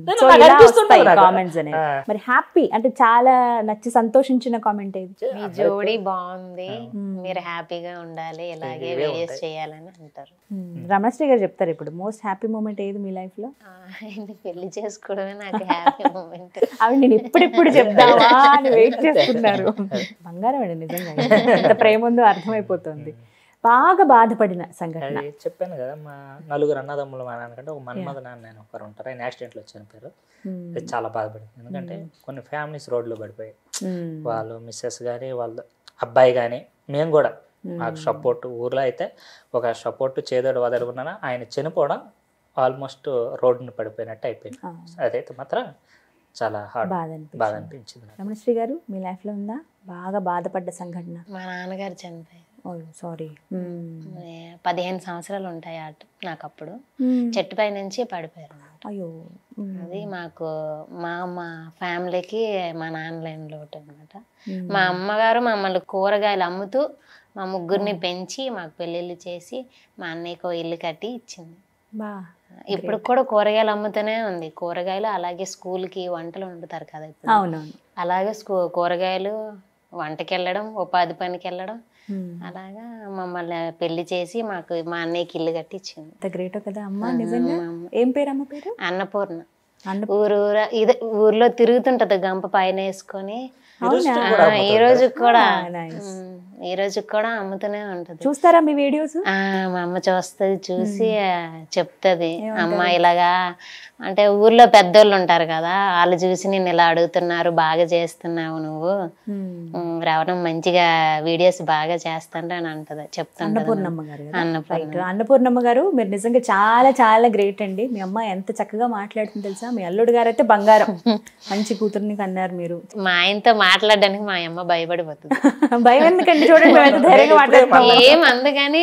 అనిపిస్తుంటది నాకు. కామెంట్స్ అనేవి ఆ. మరి హ్యాపీ అంటే చాలా నచ్చి సంతోషించిన కామెంట్ ఏది మీ జోడీ బాగుంది మీరు హ్యాపీగా ఉండాలి ఇలాగే వీడియోస్ చేయాలని అంటారు రమణశ్రీ గారు చెప్తారు ఇప్పుడు మోస్ట్ హ్యాపీ మూమెంట్ ఏది మీ లైఫ్ లో ఆ, ఆయన్ని పెళ్లి చేసుకోవడమే నాకు హ్యాపీ మూమెంట్ అవి నేను ఇప్పుడిప్పుడు చెప్దామా అని వెయిట్ చేస్తున్నారు బంగారం అండి నిజంగా ఎంత ప్రేమ ఉందో అర్థమైపోతుంది బాగా బాధపడిన సంఘటన అది చెప్పాను కదా మా నలుగురు అన్నదమ్ములు మా నాన్నకంటే ఒక మన్మథ నాన్న నేను ఒకరు ఉంటారు ఆయన యాక్సిడెంట్లో చనిపోయారు Hmm. అది చాలా బాధపడింది ఎందుకంటే కొన్ని ఫ్యామిలీస్ రోడ్లు పడిపోయాయి Hmm. వాళ్ళు మిస్సెస్ కానీ వాళ్ళ అబ్బాయి కానీ మేము కూడా మాకు సపోర్ట్ ఊర్లో అయితే ఒక సపోర్ట్ చేదోడు వదడుకున్నా ఆయన చనిపోవడం ఆల్మోస్ట్ రోడ్డుని పడిపోయినట్టు అయిపోయింది ఆ. అదైతే మాత్రం చాలా హార్డ్ బాధ అనిపించింది బాధ అనిపించింది నాకు. రమణశ్రీ గారు మీ లైఫ్ లో ఉందా బాగా బాధపడ్డ సంఘటన మా నాన్నగారు చనిపోయారు ఓ సారీ ఏ, పదిహేను సంవత్సరాలు ఉంటాయి అటు నాకు అప్పుడు చెట్టు పై నుంచి పడిపోయారు అన్నమాట. అయ్యో మ్మ్. అది మాకు మా మా ఫ్యామిలీకి మా నాన్న లేని లోటు అనమాట మ్మ్. మా అమ్మగారు మమ్మల్ని కూరగాయలు అమ్ముతూ మా ముగ్గురిని పెంచి మాకు పెళ్ళిళ్ళు చేసి మా అన్నయ్యకు ఓ ఇల్లు కట్టి ఇచ్చింది బా ఇప్పుడు కూడా కూరగాయలు అమ్ముతూనే ఉంది కూరగాయలు అలాగే స్కూల్కి వంటలు వండుతారు కదా ఇప్పుడు అవునవును అలాగే స్కూ కూరగాయలు వంటకి వెళ్ళడం ఉపాధి పనికి వెళ్ళడం మ్మ్. అలాగా మమ్మల్ని పెళ్లి చేసి మాకు మా అన్నయ్యకి ఇల్లు కట్టి ఇచ్చింది ఎంత గ్రేటో కదా అమ్మ నిజంగా ఏం పేరు అమ్మ పేరు అన్నపూర్ణ అన్న ఊరు ఊర ఇదే ఊర్లో తిరుగుతుంటది గంప పైన వేసుకొని అవునా ఆ, ఈ రోజు కూడా Ah, nice. ఉమ్, ఈ రోజు కూడా అమ్ముతూనే ఉంటది చూస్తారా మీ వీడియోస్ ఆ మా అమ్మ చూస్తుంది చూసి ఆ, చెప్తది అమ్మ ఇలాగా అంటే ఊర్లో పెద్దోళ్ళు ఉంటారు కదా వాళ్ళు చూసి నేను ఇలా అడుగుతున్నారు బాగా చేస్తున్నావు నువ్వు ఉమ్, రావడం మంచిగా వీడియోస్ బాగా చేస్తాండ్రు అని అంటది చెప్తుంటది అన్నపూర్ణమ్మ గారు కదా? అన్నపూర్ణ రైట్ అన్నపూర్ణమ్మ గారు మీరు నిజంగా చాలా చాలా గ్రేట్ అండి మీ అమ్మ ఎంత చక్కగా మాట్లాడుతుంది తెలుసా మీ అల్లుడు గారు అయితే బంగారం మంచి కూతుర్ని కన్నారు మీరు మా ఆయనతో మాట్లాడడానికి మా అమ్మ భయపడిపోతుంది భయం ఎందుకండి చూడండి మేము ఎంత ధైర్యంగా మాట్లాడుతున్నాం ఏం అందుకని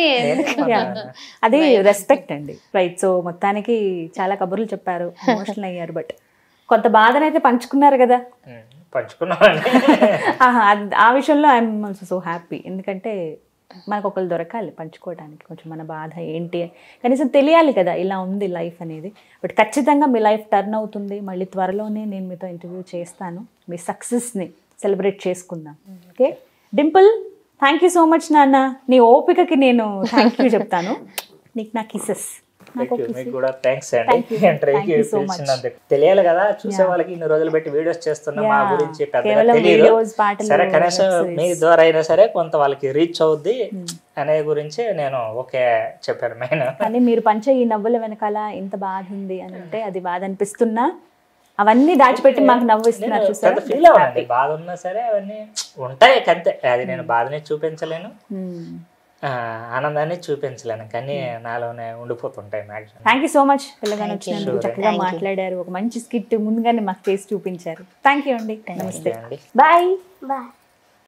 అది రెస్పెక్ట్ అండి రైట్ సో మొత్తానికి చాలా కబుర్లు చెప్పారు ఎమోషనల్ అయ్యారు బట్ కొంత బాధనైతే పంచుకున్నారు కదా ఉమ్, పంచుకున్నామండి ఆహా, అద్- ఆ విషయంలో ఐఎమ్ ఆల్సో సో హ్యాపీ ఎందుకంటే మనకు ఒకరు దొరకాలి పంచుకోవడానికి కొంచెం మన బాధ ఏంటి కనీసం తెలియాలి కదా ఇలా ఉంది లైఫ్ అనేది బట్ ఖచ్చితంగా మీ లైఫ్ టర్న్ అవుతుంది మళ్ళీ త్వరలోనే నేను మీతో ఇంటర్వ్యూ చేస్తాను మీ సక్సెస్ని సెలబ్రేట్ చేసుకుందాం okay Dimple thank you so much నాన్న నీ ఓపికకి నేను థ్యాంక్ యూ చెప్తాను నీకు నా కిసెస్ నాకు Thank you. మీకు కూడా థ్యాంక్స్ అండి Thank you. ఇంటర్వ్యూకి Thank you so much. పిలిచినందుకు తెలియాలి కదా చూసే వాళ్ళకి ఇన్ని రోజులు పెట్టి వీడియోస్ చేస్తున్నా మా Yeah. గురించి పెద్దగా కేవలం తెలియదు videos, పాటలు, సరే కనీసం web series. మీ ద్వారా అయినా సరే కొంత వాళ్ళకి రీచ్ అవుద్ది అనే గురించి నేను ఓకే చెప్పాను మెయిన్ కానీ మీరు పంచే ఈ నవ్వుల వెనకాల ఇంత బాధ ఉంది అని అంటే అది బాధ అనిపిస్తున్నా అవన్నీ దాచిపెట్టి మాకు నవ్వు ఇస్తున్నారు చూసారా పెద్ద ఫీల్ అవ్వండి బాధ ఉన్నా సరే అవన్నీ ఉంటాయి కంతే అది నేను బాధని చూపించలేను ఆ, ఆనందాన్ని చూపించలేను కానీ నాలోనే ఉండిపోతుంటాయి maximum thank you so much పిల్లగానే వచ్చినందుకు చక్కగా మాట్లాడారు ఒక మంచి స్కిట్ ముందుగానే మాకు చేసి చూపించారు థ్యాంక్ యూ అండి నమస్తే అండి బాయ్ Bye.